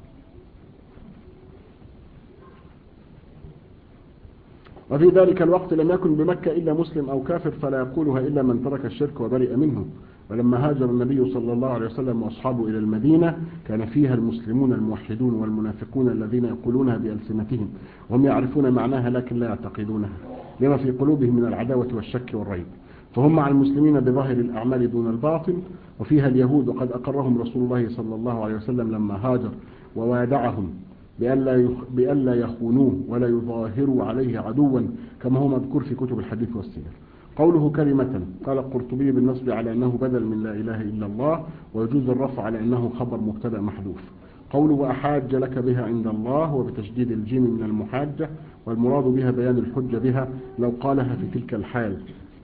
وفي ذلك الوقت لم يكن بمكة إلا مسلم أو كافر فلا يقولها إلا من ترك الشرك وبرئ منه ولما هاجر النبي صلى الله عليه وسلم وأصحابه إلى المدينة كان فيها المسلمون الموحدون والمنافقون الذين يقولونها بألسنتهم وهم يعرفون معناها لكن لا يعتقدونها لما في قلوبهم من العداوة والشك والريب فهم مع المسلمين بظاهر الأعمال دون الباطن وفيها اليهود وقد أقرهم رسول الله صلى الله عليه وسلم لما هاجر ووادعهم بألا بألا يخونوه ولا يظاهروا عليه عدوا كما هو مذكور في كتب الحديث والسير قوله كلمة قال القرطبي بالنصب على أنه بدل من لا إله إلا الله ويجوز الرفع على أنه خبر مبتدا محذوف قوله وأحاج لك بها عند الله وبتشديد الجيم من المحاجة والمراد بها بيان الحجة بها لو قالها في تلك الحال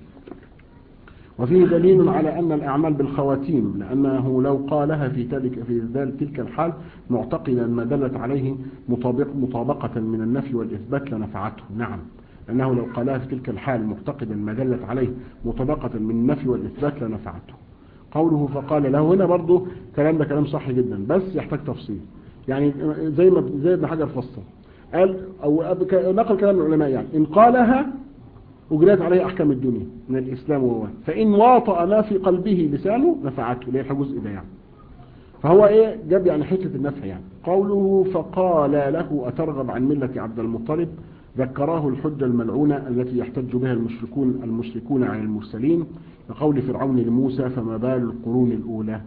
وفيه دليل على أن الأعمال بالخواتيم لأنه لو قالها في تلك, في تلك الحال معتقدا ما دلت عليه مطابق مطابقة من النفي والإثبات لنفعته نعم لأنه لو قالها في تلك الحال معتقدا ما دلت عليه مطابقة من النفي والإثبات لنفعته قوله فقال له هنا برضه كلام ده كلام صح جدا بس يحتاج تفصيل يعني زي ما زي ابن حجر فصل قال أو نقل كلام العلماء يعني إن قالها أجريت عليه أحكام الدنيا من الإسلام وهو فإن واطأ ما في قلبه لسانه نفعته ليه الجزء ده يعني فهو إيه جاب يعني حتة النفع يعني قوله فقال له أترغب عن ملة عبد المطلب ذكراه الحجة الملعونة التي يحتج بها المشركون المشركون عن المرسلين لقول فرعون لموسى فما بال القرون الأولى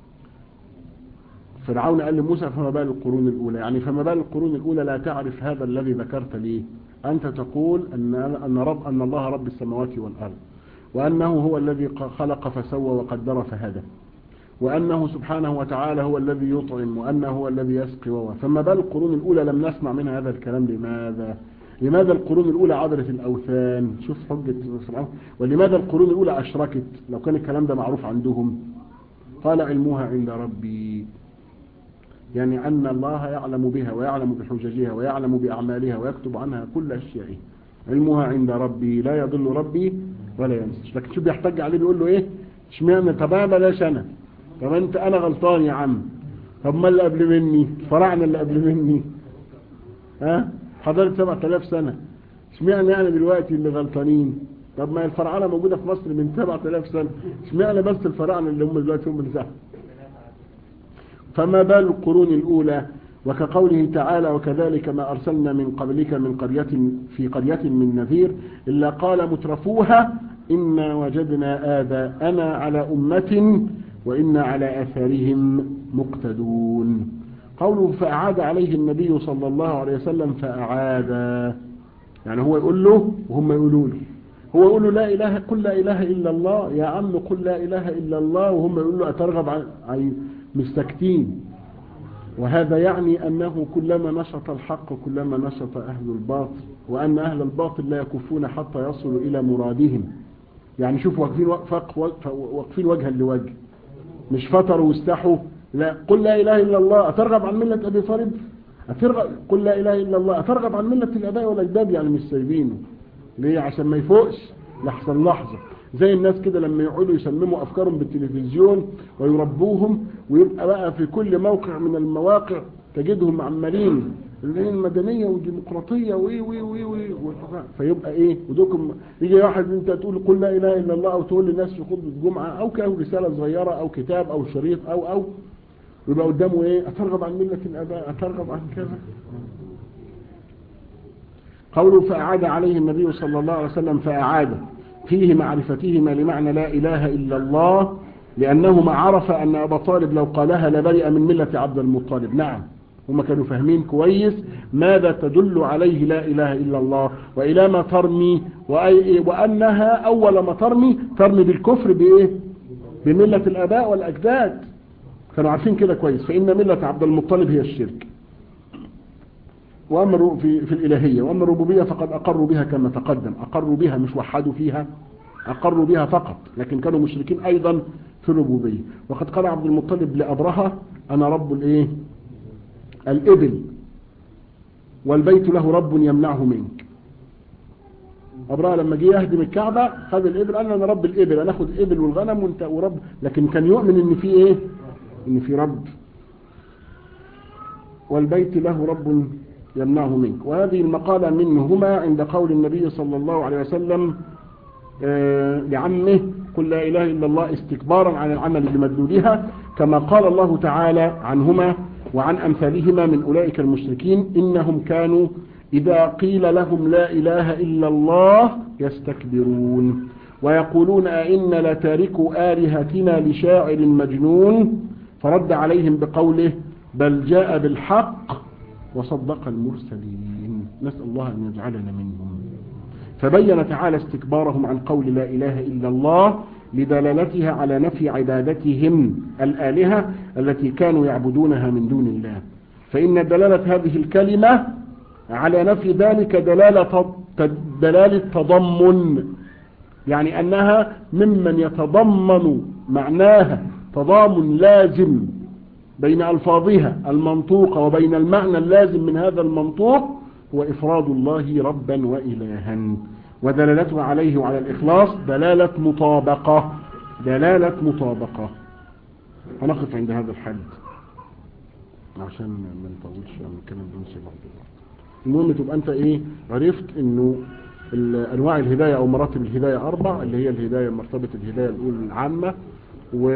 فرعون قال لموسى فما بال القرون الأولى يعني فما بال القرون الأولى لا تعرف هذا الذي ذكرت ليه أنت تقول أن, أن, رب أن الله رب السماوات والأرض وأنه هو الذي خلق فسوى وقدر فهدى وأنه سبحانه وتعالى هو الذي يطعم وأنه هو الذي يسقي وهو فما بال القرون الأولى لم نسمع منها هذا الكلام لماذا لماذا القرون الأولى عبرت الأوثان شوف حجة سبحانه ولماذا القرون الأولى أشركت لو كان الكلام ده معروف عندهم قال علمها عند ربي يعني أن الله يعلم بها ويعلم بحججها ويعلم بأعمالها ويكتب عنها كل أشيائه علمها عند ربي لا يضل ربي ولا ينسى لكن شو بيحتج عليه بيقول له ايه اشمعنى طب انا بلاش انا طب انت انا غلطان يا عم طب ما اللي قبل مني الفراعنه اللي قبل مني ها حضرت 7000 سنه اشمعنى انا دلوقتي اللي غلطانين طب ما الفراعنه موجوده في مصر من 7000 سنه اشمعنى بس الفراعنه اللي هم دلوقتي هم اللي زعلوا فما بال القرون الأولى وكقوله تعالى وكذلك ما أرسلنا من قبلك من قرية في قرية من نذير إلا قال مترفوها إنا وجدنا آباءنا على أمة وإنا على أثرهم مقتدون قوله فأعاد عليه النبي صلى الله عليه وسلم فأعاد يعني هو يقول له وهم يقولوا له هو يقول له لا إله قل لا إله إلا الله يا عم قل لا إله إلا الله وهم يقولوا له أترغب عن, عن مستكتين وهذا يعني أنه كلما نشط الحق كلما نشط أهل الباطل وأن أهل الباطل لا يكفون حتى يصلوا إلى مرادهم يعني شوف واقفين واقفين وجها لوجه مش فتروا واستحوا لا قل لا إله إلا الله أترغب عن ملة أبي طالب أترغب قل لا إله إلا الله أترغب عن ملة الآباء والأجداد يعني مش سايبينه ليه عشان ما يفوقش لحظة لحظة زي الناس كده لما يقعدوا يسمموا أفكارهم بالتلفزيون ويربوهم ويبقى بقى في كل موقع من المواقع تجدهم عمالين اللي هي المدنية والديمقراطية وي وي وي وي فيبقى ايه ودوكم يجي واحد انت تقول قل لا اله الا الله او تقول للناس في خطبة جمعة او كأو رسالة صغيرة او كتاب او شريط او او ويبقى قدامه ايه اترغب عن ملة الاباء اترغب عن كذا قوله فأعاد عليه النبي صلى الله عليه وسلم فأعاد فيه معرفتهما لمعنى لا إله إلا الله لأنهما عرف أن أبا طالب لو قالها لبرئ من ملة عبد المطلب نعم هم كانوا فاهمين كويس ماذا تدل عليه لا إله إلا الله وإلى ما ترمي وأنها أول ما ترمي ترمي بالكفر بإيه بملة الآباء والأجداد كانوا عارفين كده كويس فإن ملة عبد المطلب هي الشرك وأما في, في الإلهية وأما الربوبية فقد أقروا بها كما تقدم أقروا بها مش وحدوا فيها أقروا بها فقط لكن كانوا مشركين أيضا في الربوبية وقد قال عبد المطلب لأبرهة أنا رب الإيه الإبل والبيت له رب يمنعه منك أبرهة لما جه يهدم الكعبة خذ الإبل قال أنا رب الإبل أنا أخذ الإبل والغنم وانت ورب لكن كان يؤمن إن في إيه إن في رب والبيت له رب يمنعه منك وهذه المقالة منهما عند قول النبي صلى الله عليه وسلم آه لعمه قل لا إله إلا الله استكبارا عن العمل بمدلولها كما قال الله تعالى عنهما وعن أمثالهما من أولئك المشركين إنهم كانوا إذا قيل لهم لا إله إلا الله يستكبرون ويقولون أئن لتاركوا آلهتنا لشاعر مجنون فرد عليهم بقوله بل جاء بالحق وصدق المرسلين نسأل الله أن يجعلنا منهم فبين تعالى استكبارهم عن قول لا إله إلا الله لدلالتها على نفي عبادتهم الآلهة التي كانوا يعبدونها من دون الله فإن دلالة هذه الكلمة على نفي ذلك دلالة دلالة تضمن يعني أنها ممن يتضمن معناها تضامن لازم بين ألفاظها المنطوقة وبين المعنى اللازم من هذا المنطوق هو إفراد الله ربا وإلها ودلالته عليه وعلى الإخلاص دلالة مطابقة دلالة مطابقة هنقف عند هذا الحد عشان ما نطولش نتكلم بنسي بعض المهم تبقى انت ايه عرفت انه انواع الهداية او مراتب الهداية اربع اللي هي الهداية مرتبة الهداية الاولى العامة و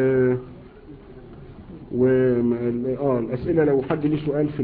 و اه الاسئلة لو حد ليه سؤال في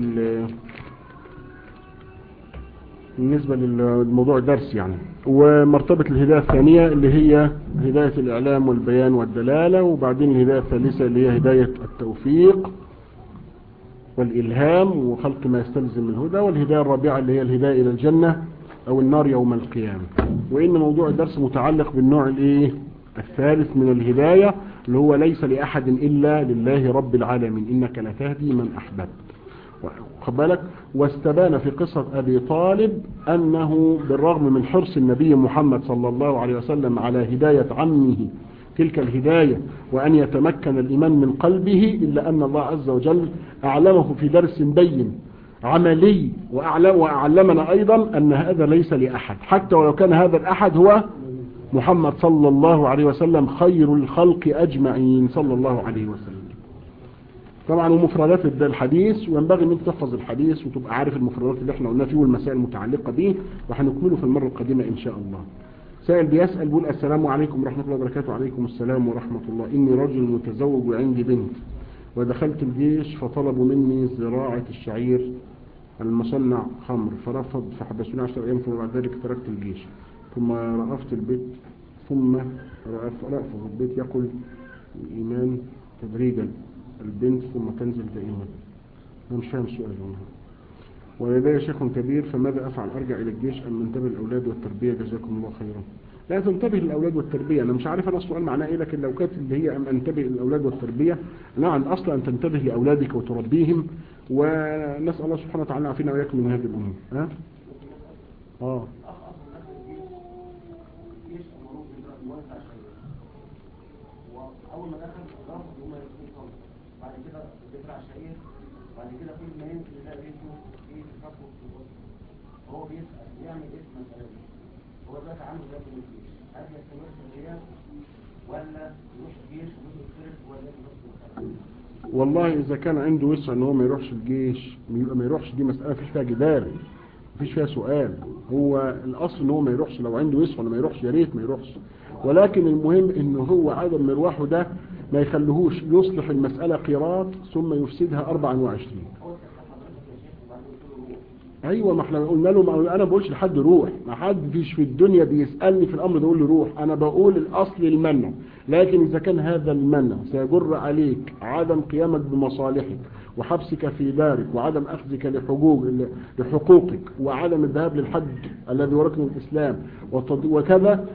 بالنسبة للموضوع الدرس يعني ومرتبة الهداية الثانية اللي هي هداية الإعلام والبيان والدلالة وبعدين الهداية الثالثة اللي هي هداية التوفيق والإلهام وخلق ما يستلزم الهدى والهداية الرابعة اللي هي الهداية إلى الجنة أو النار يوم القيامة وإن موضوع الدرس متعلق بالنوع الإيه الثالث من الهداية اللي هو ليس لأحد إلا لله رب العالمين إنك لا تهدي من أحببت خد بالك واستبان في قصة أبي طالب أنه بالرغم من حرص النبي محمد صلى الله عليه وسلم على هداية عمه تلك الهداية وأن يتمكن الإيمان من قلبه إلا أن الله عز وجل أعلمه في درس بين عملي وأعلم وأعلمنا أيضا أن هذا ليس لأحد حتى ولو كان هذا الأحد هو محمد صلى الله عليه وسلم خير الخلق أجمعين صلى الله عليه وسلم طبعا ومفردات الحديث وينبغي ان انت تحفظ الحديث وتبقى عارف المفردات اللي احنا قلناها فيه والمسائل المتعلقة به وهنكمله في المرة القادمة ان شاء الله سائل بيسأل بيقول السلام عليكم ورحمة الله وبركاته وعليكم السلام ورحمة الله إني رجل متزوج وعندي بنت ودخلت الجيش فطلبوا مني زراعة الشعير المصنع خمر فرفض فحبسوني عشر أيام ثم بعد ذلك تركت الجيش ثم رأفت البيت ثم رأفت رأفت البيت يقول الإيمان تدريجا البنت ثم تنزل دائما أنا مش فاهم السؤال هنا ولدي شيخ كبير فماذا أفعل أرجع إلى الجيش أم انتبه للأولاد والتربية جزاكم الله خيرا لا تنتبه للأولاد والتربية أنا مش عارف أنا السؤال معناه إيه لكن لو كانت اللي هي أم أنتبه للأولاد والتربية نعم أصلا أن تنتبه لأولادك وتربيهم ونسأل الله سبحانه وتعالى يعافينا وإياكم من هذه الأمور ها؟ آه واول ما دخل رفض هم يكونوا صلاه بعد كده بيزرع شعير بعد كده كل ما ينزل يلاقي بيته ايه تفكك في الوسط هو بيسال يعمل ايه في المساله دي هو دلوقتي عنده جاب من الجيش هل يستمر في الغياب ولا يروح الجيش ويصرف ولا يروح الخلع والله إذا كان عنده وسع إن هو ما يروحش الجيش يبقى ما يروحش دي مسألة مفيش فيها جدال مفيش فيها سؤال هو الأصل إن هو ما يروحش لو عنده وسع ولا ما يروحش يا ريت ما يروحش ولكن المهم إن هو عدم مروحه ده ما يخليهوش يصلح المسألة قيراط ثم يفسدها 24 ايوه ما احنا قلنا له ما انا بقولش لحد روح ما حد فيش في الدنيا بيسالني في الامر ده يقول لي روح انا بقول الاصل المنع لكن اذا كان هذا المنع سيجر عليك عدم قيامك بمصالحك وحبسك في دارك وعدم اخذك لحقوق لحقوقك وعدم الذهاب للحج الذي هو ركن الاسلام وتض- وكذا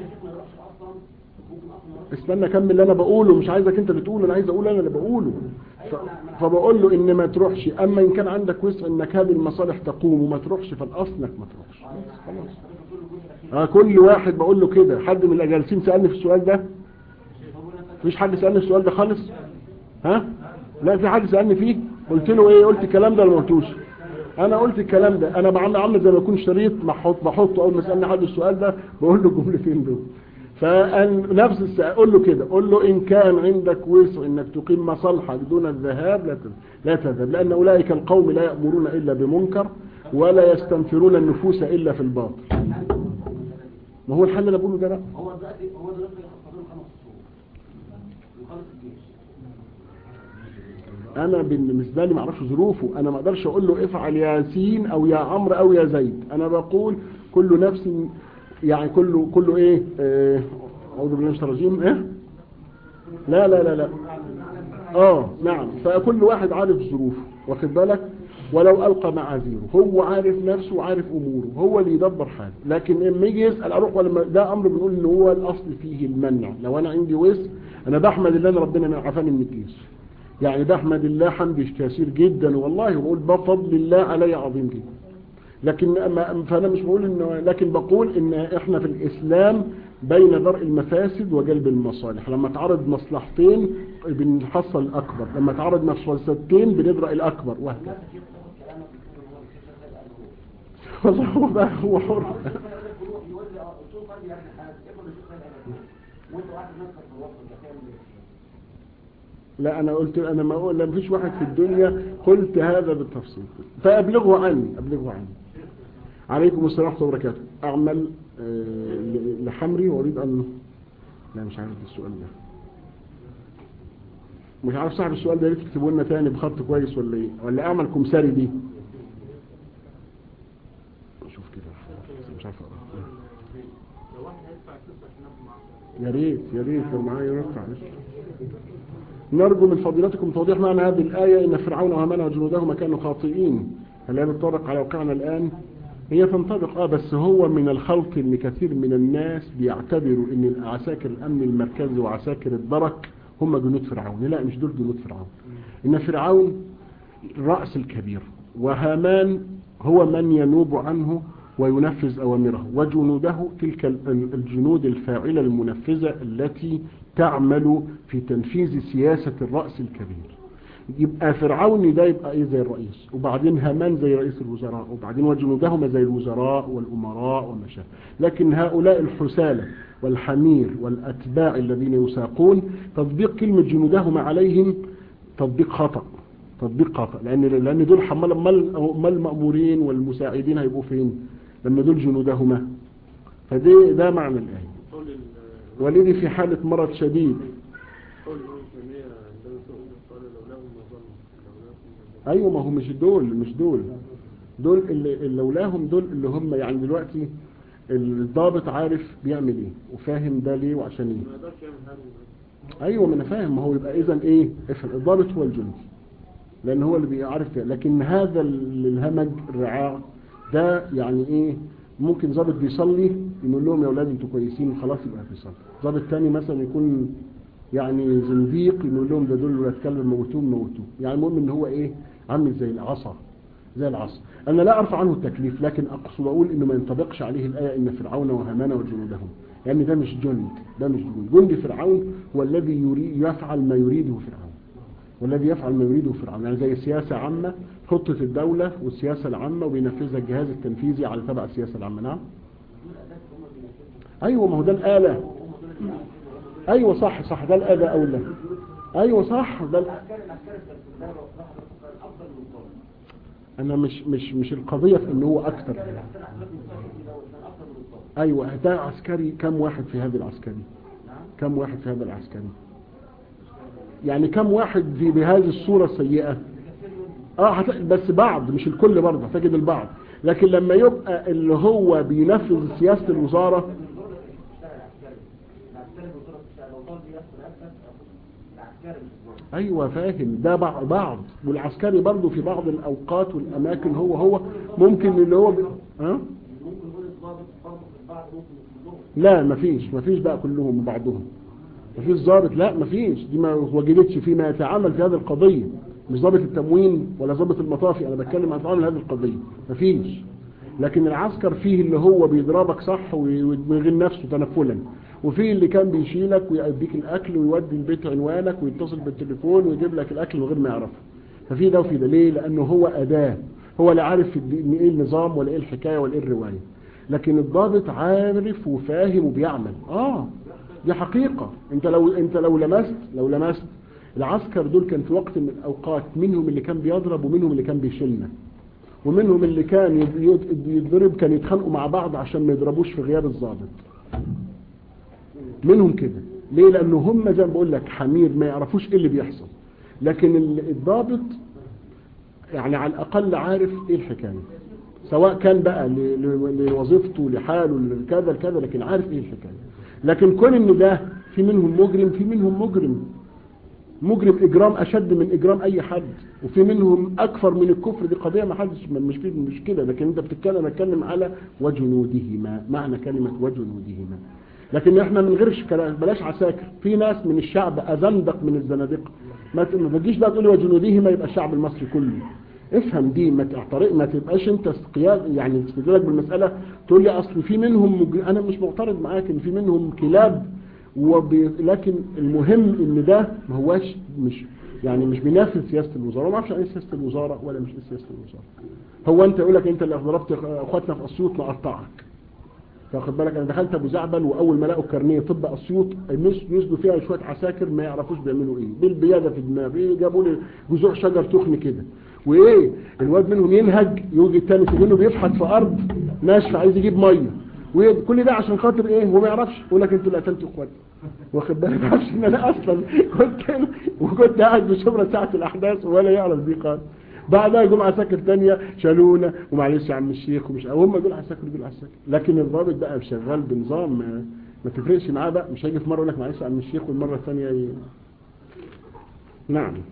استنى كمل اللي انا بقوله مش عايزك انت اللي تقوله انا عايز اقول انا اللي بقوله ف... فبقول له ان ما تروحش اما ان كان عندك وسع انك هذه المصالح تقوم وما تروحش فالاصل انك ما تروحش بس خلاص آه كل واحد بقول له كده حد من الاجالسين سالني في السؤال ده مفيش حد سالني في السؤال ده خالص ها لا في حد سالني فيه قلت له ايه قلت الكلام ده ولا ما قلتوش انا قلت الكلام ده انا بعمل عامل زي ما يكون شريط بحط بحطه اول ما يسالني حد السؤال ده بقول له الجملتين دول فنفس السؤال قول له كده قول له ان كان عندك وسع انك تقيم مصالحك دون الذهاب لا تذهب لا تذهب لان اولئك القوم لا يامرون الا بمنكر ولا يستنفرون النفوس الا في الباطل ما هو الحل اللي انا بقوله ده لا هو دلوقتي هو دلوقتي فاضل خمس شهور يخلص الجيش انا بالنسبه لي ما اعرفش ظروفه انا ما اقدرش اقول له افعل يا ياسين او يا عمرو او يا زيد انا بقول كل نفس يعني كله كله ايه آه، اعوذ بالله من الشيطان الرجيم ايه لا لا لا لا اه نعم فكل واحد عارف ظروفه واخد بالك ولو القى معاذيره هو عارف نفسه وعارف اموره هو اللي يدبر حاله لكن لما يجي يسال اروح ولا ما- ده امر بنقول ان هو الاصل فيه المنع لو انا عندي وسع انا بحمد الله ان ربنا ما عافاني من الجيش يعني بحمد الله حمد كثير جدا والله بقول بفضل الله علي عظيم جدا لكن ما فانا مش بقول انه لكن بقول ان احنا في الاسلام بين درء المفاسد وجلب المصالح لما تعرض مصلحتين بنحصل الاكبر لما تعرض مفسدتين بندرأ الاكبر وهكذا والله هو بقى هو حر يقول لي اه قلت له طيب يعني حاجه افرض الشيخ قال انا وانت قاعد نفسك في الوسط ده تعمل ايه؟ لا انا قلت انا ما اقول ما فيش واحد في الدنيا قلت هذا بالتفصيل فابلغه عني ابلغه عني عليكم السلام ورحمه الله وبركاته اعمل آه، ل- لحمري واريد ان لا مش عارف السؤال ده مش عارف صاحب السؤال ده يا ريت تكتبوا لنا تاني بخط كويس ولا ايه ولا اعمل كمساري دي شوف كده مش عارف اقرا لو واحد هيدفع فلوس عشان ياخد معاه يا ريت يا ريت لو معايا يرفع نرجو من فضيلتكم توضيح معنى هذه الآية إن فرعون وهامان وجنودهما كانوا خاطئين هل هي تنطبق على واقعنا الآن هي تنطبق آه بس هو من الخلط إن كثير من الناس بيعتبروا إن عساكر الأمن المركزي وعساكر الدرك هم جنود فرعون لا مش دول جنود فرعون إن فرعون الرأس الكبير وهامان هو من ينوب عنه وينفذ أوامره وجنوده تلك ال- الجنود الفاعلة المنفذة التي تعمل في تنفيذ سياسة الرأس الكبير يبقى فرعون ده يبقى ايه زي الرئيس وبعدين هامان زي رئيس الوزراء وبعدين وجنودهما زي الوزراء والأمراء والمشاة لكن هؤلاء الحسالة والحمير والأتباع الذين يساقون تطبيق كلمة جنودهما عليهم تطبيق خطأ تطبيق خطأ لأن لأن دول حمال ما المأمورين والمساعدين هيبقوا فين لما دول جنودهما فده ده معنى الآية قول ال- والدي في حالة مرض شديد قول الإمام تيمية عندما سئل قال لو لهم نظر ايوه ما هو مش دول مش دول دول اللي, اللي لولاهم دول اللي هم يعني دلوقتي الضابط عارف بيعمل ايه وفاهم ده ليه وعشان ايه ما يقدرش يعمل حاجه ايوه ما انا فاهم ما هو يبقى اذا ايه افهم الضابط هو الجندي لان هو اللي بيعرف كده. لكن هذا ال- الهمج الرعاع ده يعني ايه ممكن ضابط بيصلي يقول لهم يا اولاد انتوا كويسين خلاص يبقى بيصلي ضابط تاني مثلا يكون يعني زنديق يقول لهم ده دول ولاد كلب موتوهم موتوه يعني المهم ان هو ايه عامل زي العصا زي العصا انا لا ارفع عنه التكليف لكن اقصد اقول انه ما ينطبقش عليه الايه ان فرعون وهامان وجنودهم لان يعني ده مش جند ده مش جند جند فرعون هو الذي يريد يفعل ما يريده فرعون والذي يفعل ما يريده فرعون يعني زي سياسة عامة خطة الدولة والسياسة العامة وبينفذها الجهاز التنفيذي على تبع السياسة العامة نعم أيوة ما هو ده الآلة أيوة صح صح ده الآلة أولى أيوة صح ده ال- العسكري العسكري كان في الدولة وصراحة كان أفضل من الضابط أنا مش مش مش القضية في إن هو أكتر العسكري العسكري العسكري في الدولة كان أفضل من الضابط أيوة ده عسكري كم واحد في هذا العسكري نعم كم واحد في هذا العسكري يعني كم واحد في بهذه الصورة السيئة اه هت... بس بعض مش الكل برضه هتجد البعض لكن لما يبقى اللي هو بينفذ سياسة الوزارة العسكري العسكري بالضبط لو طالب يحصل أكثر العسكري مش الضابط ايوه فاهم ده بعض بعض والعسكري برضه في بعض الاوقات والاماكن هو هو ممكن اللي هو بي... ها ممكن يكون الضابط برضه في البعض ممكن يكون لهم لا مفيش مفيش بقى كلهم وبعضهم مفيش ضابط لا مفيش دي ما وجدتش فيما يتعامل في هذه القضية مش ضابط التموين ولا ضابط المطافي انا بتكلم عن تعامل هذه القضية مفيش لكن العسكر فيه اللي هو بيضربك صح وي- ويغن نفسه تنفلا وفيه اللي كان بيشيلك ويديك الاكل ويودي البيت عنوانك ويتصل بالتليفون ويجيب لك الاكل من غير ما يعرفه ففي ده وفي ده ليه لانه هو اداة هو لا عارف في الدين ايه النظام ولا ايه الحكاية ولا ايه الرواية لكن الضابط عارف وفاهم وبيعمل اه دي حقيقة انت لو انت لو لمست لو لمست العسكر دول كان في وقت من الاوقات منهم اللي كان بيضرب ومنهم اللي كان بيشيلنا ومنهم اللي كان يض- يض- يضرب كان يتخانقوا مع بعض عشان ما يضربوش في غياب الضابط منهم كده ليه لانه هم زي ما بقول لك حمير ما يعرفوش ايه اللي بيحصل لكن ال- الضابط يعني على الاقل عارف ايه الحكايه سواء كان بقى ل- ل- لوظيفته لحاله لكذا لكذا لكن عارف ايه الحكايه لكن كون ان ده في منهم مجرم في منهم مجرم مجرم اجرام اشد من اجرام اي حد وفي منهم اكثر من الكفر دي قضيه ما حدش مش في مش كده لكن انت بتتكلم اتكلم على وجنودهما معنى كلمه وجنودهما لكن احنا من غيرش كلام بلاش عساكر في ناس من الشعب ازندق من الزنادقه ما ت- ما تجيش بقى تقول لي وجنودهما يبقى الشعب المصري كله افهم دي ما تعترض ما تبقاش انت قياد يعني تستدلك بالمساله تقول لي اصل في منهم مج... انا مش معترض معاك ان في منهم كلاب وبي... لكن المهم ان ده ما هواش مش يعني مش بينافس سياسه الوزاره ما اعرفش ايه سياسه الوزاره ولا مش ايه سياسه الوزاره هو انت يقول لك انت اللي ضربت اخواتنا في اسيوط نقطعك فاخد بالك انا دخلت ابو زعبل واول ما لقوا الكارنيه طب اسيوط الناس نزلوا فيها شويه عساكر ما يعرفوش بيعملوا ايه بالبياده في دماغي جابوا لي جذوع شجر تخن كده وايه الواد منهم ينهج يجي التاني سجنه بيفحت في ارض ناشفه عايز يجيب ميه وكل ده عشان خاطر ايه هو ما يعرفش يقول لك انتوا اللي قتلتوا اخواتي واخد بالك عشان انا اصلا كنت وكنت قاعد بشبرة ساعه الاحداث ولا يعرف دي خالص بعدها جم عساكر تانية شالونا ومعلش يا عم الشيخ ومش هم دول عساكر دول عساكر لكن الضابط بقى شغال بنظام ما, ما تفرقش معاه بقى مش هيجي في مره يقول لك معلش يا عم الشيخ والمره الثانيه ي... نعم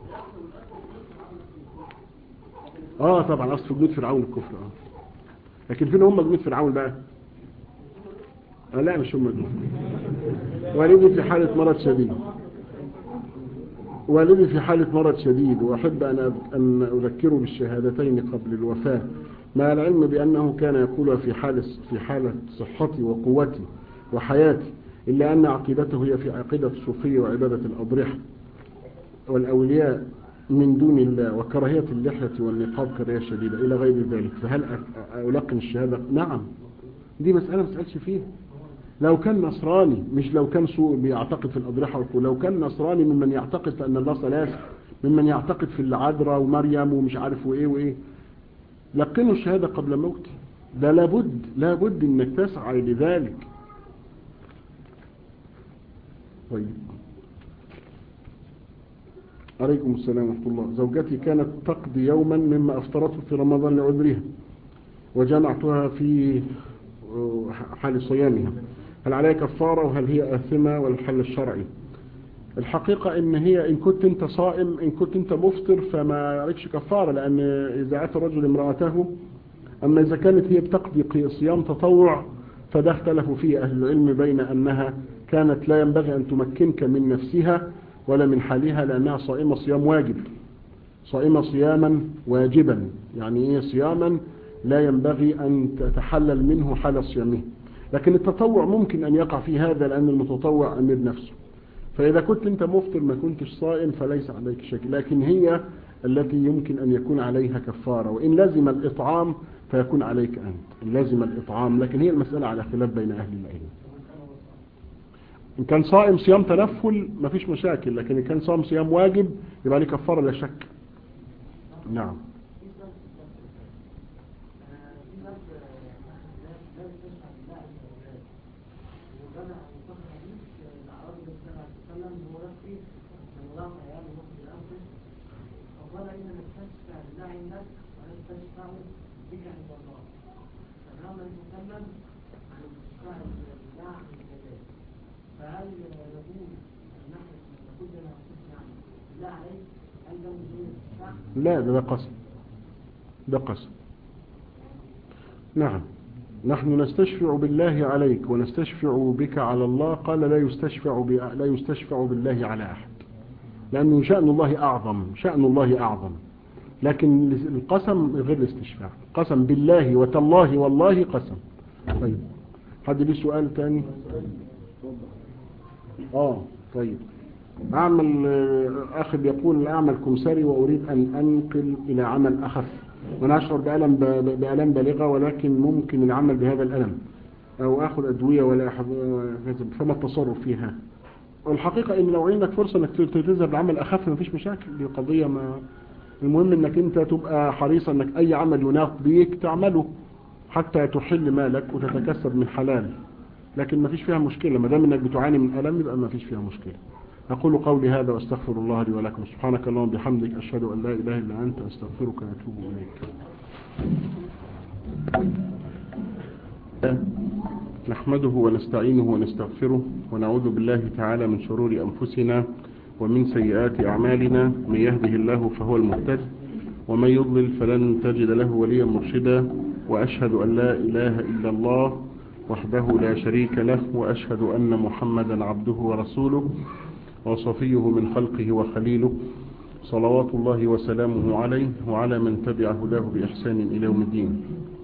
اه طبعا اصل جنود فرعون الكفر اه لكن فين هم جنود فرعون بقى آه لا مش هم دول والدي في حالة مرض شديد والدي في حالة مرض شديد وأحب أن أن أذكره بالشهادتين قبل الوفاة مع العلم بأنه كان يقول في حالة في حالة صحتي وقوتي وحياتي إلا أن عقيدته هي في عقيدة الصوفية وعبادة الأضرحة والأولياء من دون الله وكراهية اللحية والنقاب كراهية شديدة إلى غير ذلك فهل ألقن الشهادة نعم دي مسألة ما تسألش فيها لو كان نصراني مش لو كان سوء بيعتقد في الأضرحة لو كان نصراني ممن يعتقد في أن الله ثلاث ممن يعتقد في العذراء ومريم ومش عارف وإيه وإيه لقنوا الشهادة قبل موته ده لابد لابد انك تسعى لذلك طيب عليكم السلام ورحمة الله زوجتي كانت تقضي يوما مما أفطرته في رمضان لعذرها وجمعتها في آه، حال صيامها هل عليها كفارة وهل هي آثمة والحل الشرعي الحقيقة ان هي ان كنت انت صائم ان كنت انت مفطر فما عليكش كفارة لان اذا اتى الرجل امرأته اما اذا كانت هي بتقضي قي- صيام تطوع فده اختلفوا فيه اهل العلم بين انها كانت لا ينبغي ان تمكنك من نفسها ولا من حالها لانها صائمة صيام واجب صائمة صياما واجبا يعني ايه صياما لا ينبغي ان تتحلل منه حال صيامه لكن التطوع ممكن ان يقع في هذا لان المتطوع امير نفسه فإذا كنت أنت مفطر ما كنتش صائم فليس عليك شيء لكن هي التي يمكن أن يكون عليها كفارة وإن لازم الإطعام فيكون عليك أنت إن لازم الإطعام لكن هي المسألة على خلاف بين أهل العلم إن كان صائم صيام تنفل ما فيش مشاكل لكن إن كان صائم صيام واجب يبقى عليه كفارة لا شك نعم فقال إن نستشفع لله عندك ونستشفع بك عند الله فنام المسلم عن الاستشفاع لله عند الله فهل يقول أن نحن نقول لنا نستشفع بالله عليك هل ده من دون الاستشفاع؟ لا ده, ده قسم ده قسم نعم نحن نستشفع بالله عليك ونستشفع بك على الله قال لا يستشفع ب... لا يستشفع بالله على أحد لأنه شأن الله أعظم شأن الله أعظم لكن القسم غير الاستشفاع قسم بالله وتالله والله قسم طيب حد ليه سؤال تاني اه طيب أعمل آه، أخي بيقول الأعمل كمساري وأريد أن أنقل إلى عمل أخف وأنا أشعر بألم, ب- ب- بألم بالغة ولكن ممكن العمل بهذا الألم أو أخذ أدوية ولا أحض فما التصرف فيها والحقيقة إن لو عندك فرصة أنك ت- تذهب لعمل أخف مفيش مشاكل دي قضية ما المهم أنك أنت تبقى حريص أنك أي عمل يناط بيك تعمله حتى تحل مالك وتتكسب من حلال لكن ما فيش فيها مشكلة ما دام انك بتعاني من ألم يبقى ما فيش فيها مشكلة أقول قولي هذا واستغفر الله لي ولكم سبحانك اللهم وبحمدك أشهد أن لا إله إلا أنت أستغفرك وأتوب إليك نحمده ونستعينه ونستغفره ونعوذ بالله تعالى من شرور أنفسنا ومن سيئات أعمالنا من يهده الله فهو المهتد ومن يضلل فلن تجد له وليا مرشدا وأشهد أن لا إله إلا الله وحده لا شريك له وأشهد أن محمدا عبده ورسوله وصفيه من خلقه وخليله صلوات الله وسلامه عليه وعلى من تبع هداه بإحسان إلى يوم الدين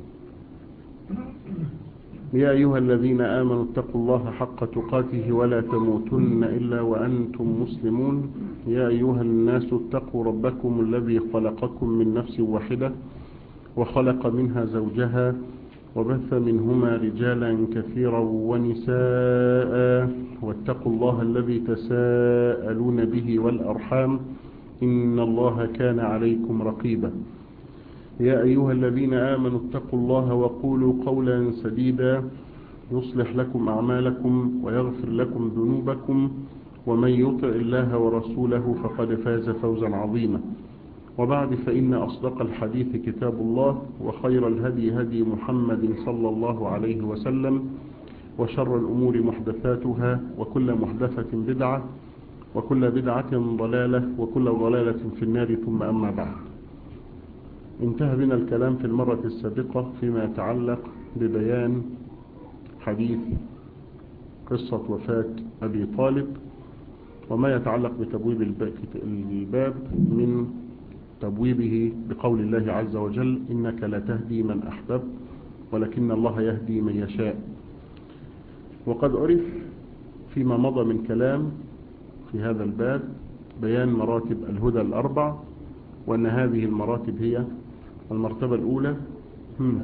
يا أيها الذين آمنوا اتقوا الله حق تقاته ولا تموتن إلا وأنتم مسلمون يا أيها الناس اتقوا ربكم الذي خلقكم من نفس واحدة وخلق منها زوجها وبث منهما رجالا كثيرا ونساء واتقوا الله الذي تساءلون به والأرحام إن الله كان عليكم رقيبا يا أيها الذين آمنوا اتقوا الله وقولوا قولا سديدا يصلح لكم أعمالكم ويغفر لكم ذنوبكم ومن يطع الله ورسوله فقد فاز فوزا عظيما وبعد فإن أصدق الحديث كتاب الله وخير الهدي هدي محمد صلى الله عليه وسلم وشر الأمور محدثاتها وكل محدثة بدعة وكل بدعة ضلالة وكل ضلالة في النار ثم أما بعد انتهى بنا الكلام في المرة السابقة فيما يتعلق ببيان حديث قصة وفاة أبي طالب وما يتعلق بتبويب الباب من تبويبه بقول الله عز وجل إنك لا تهدي من أحبب ولكن الله يهدي من يشاء وقد عرف فيما مضى من كلام في هذا الباب بيان مراتب الهدى الأربع وأن هذه المراتب هي المرتبة الأولى هم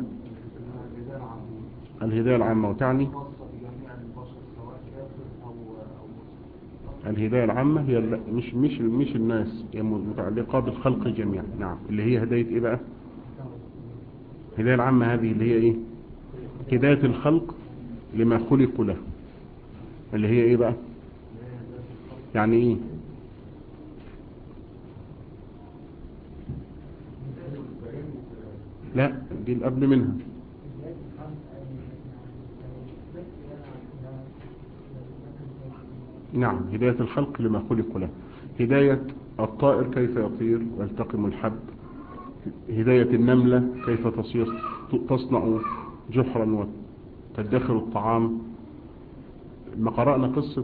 الهداية العامة وتعني الهداية العامة هي مش مش مش الناس هي متعلقة بالخلق جميعا نعم اللي هي هداية ايه بقى الهداية العامة هذه اللي هي ايه هداية الخلق لما خلقوا له اللي هي ايه بقى يعني ايه لا دي اللي قبل منها نعم هداية الخلق لما خلق له هداية الطائر كيف يطير ويلتقم الحب هداية النملة كيف تصير تصنع جحرا وتدخر الطعام ما قرأنا قصة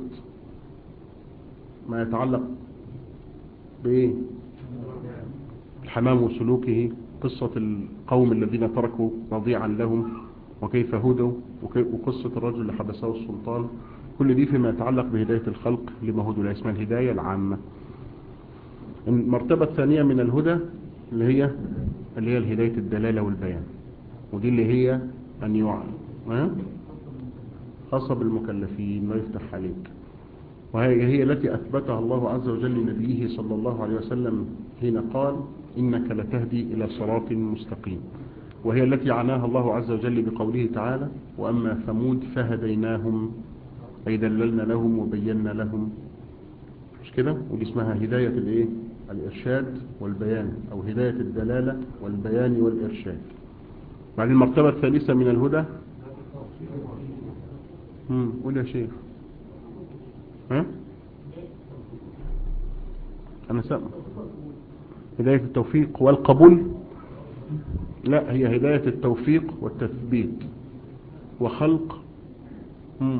ما يتعلق بإيه الحمام وسلوكه قصة القوم الذين تركوا رضيعا لهم وكيف هدوا وكي- وقصة الرجل اللي حبسه السلطان كل دي فيما يتعلق بهداية الخلق لما هدوا لا اسمها الهداية العامة المرتبة الثانية من الهدى اللي هي اللي هي الهداية الدلالة والبيان ودي اللي هي أن يعلم ها؟ خاصة بالمكلفين ما يفتح عليك وهي هي التي أثبتها الله عز وجل لنبيه صلى الله عليه وسلم حين قال إنك لتهدي إلى صراط مستقيم وهي التي عناها الله عز وجل بقوله تعالى وأما ثمود فهديناهم أي دللنا لهم وبينا لهم مش كده ودي اسمها هداية الايه الإرشاد والبيان أو هداية الدلالة والبيان والإرشاد بعد المرتبة الثالثة من الهدى امم قول يا شيخ ها أنا سامع هداية التوفيق والقبول لا هي هداية التوفيق والتثبيت وخلق مم.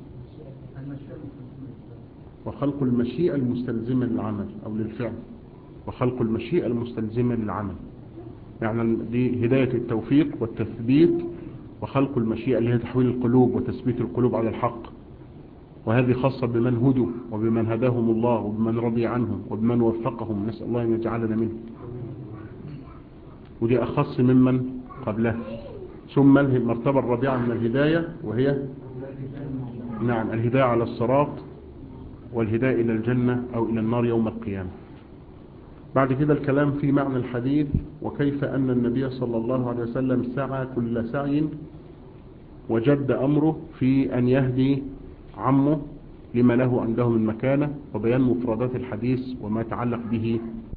وخلق المشيئة المستلزمة للعمل أو للفعل وخلق المشيئة المستلزمة للعمل يعني دي هداية التوفيق والتثبيت وخلق المشيئة اللي هي تحويل القلوب وتثبيت القلوب على الحق وهذه خاصة بمن هدوا وبمن هداهم الله وبمن رضي عنهم وبمن وفقهم نسأل الله أن يجعلنا منه ودي أخص ممن قبله ثم المرتبة الرابعة من الهداية وهي نعم الهداية على الصراط والهداية إلى الجنة أو إلى النار يوم القيامة بعد كده الكلام في معنى الحديث وكيف أن النبي صلى الله عليه وسلم سعى كل سعي وجد أمره في أن يهدي عمه لما له عنده من مكانة وبيان مفردات الحديث وما يتعلق به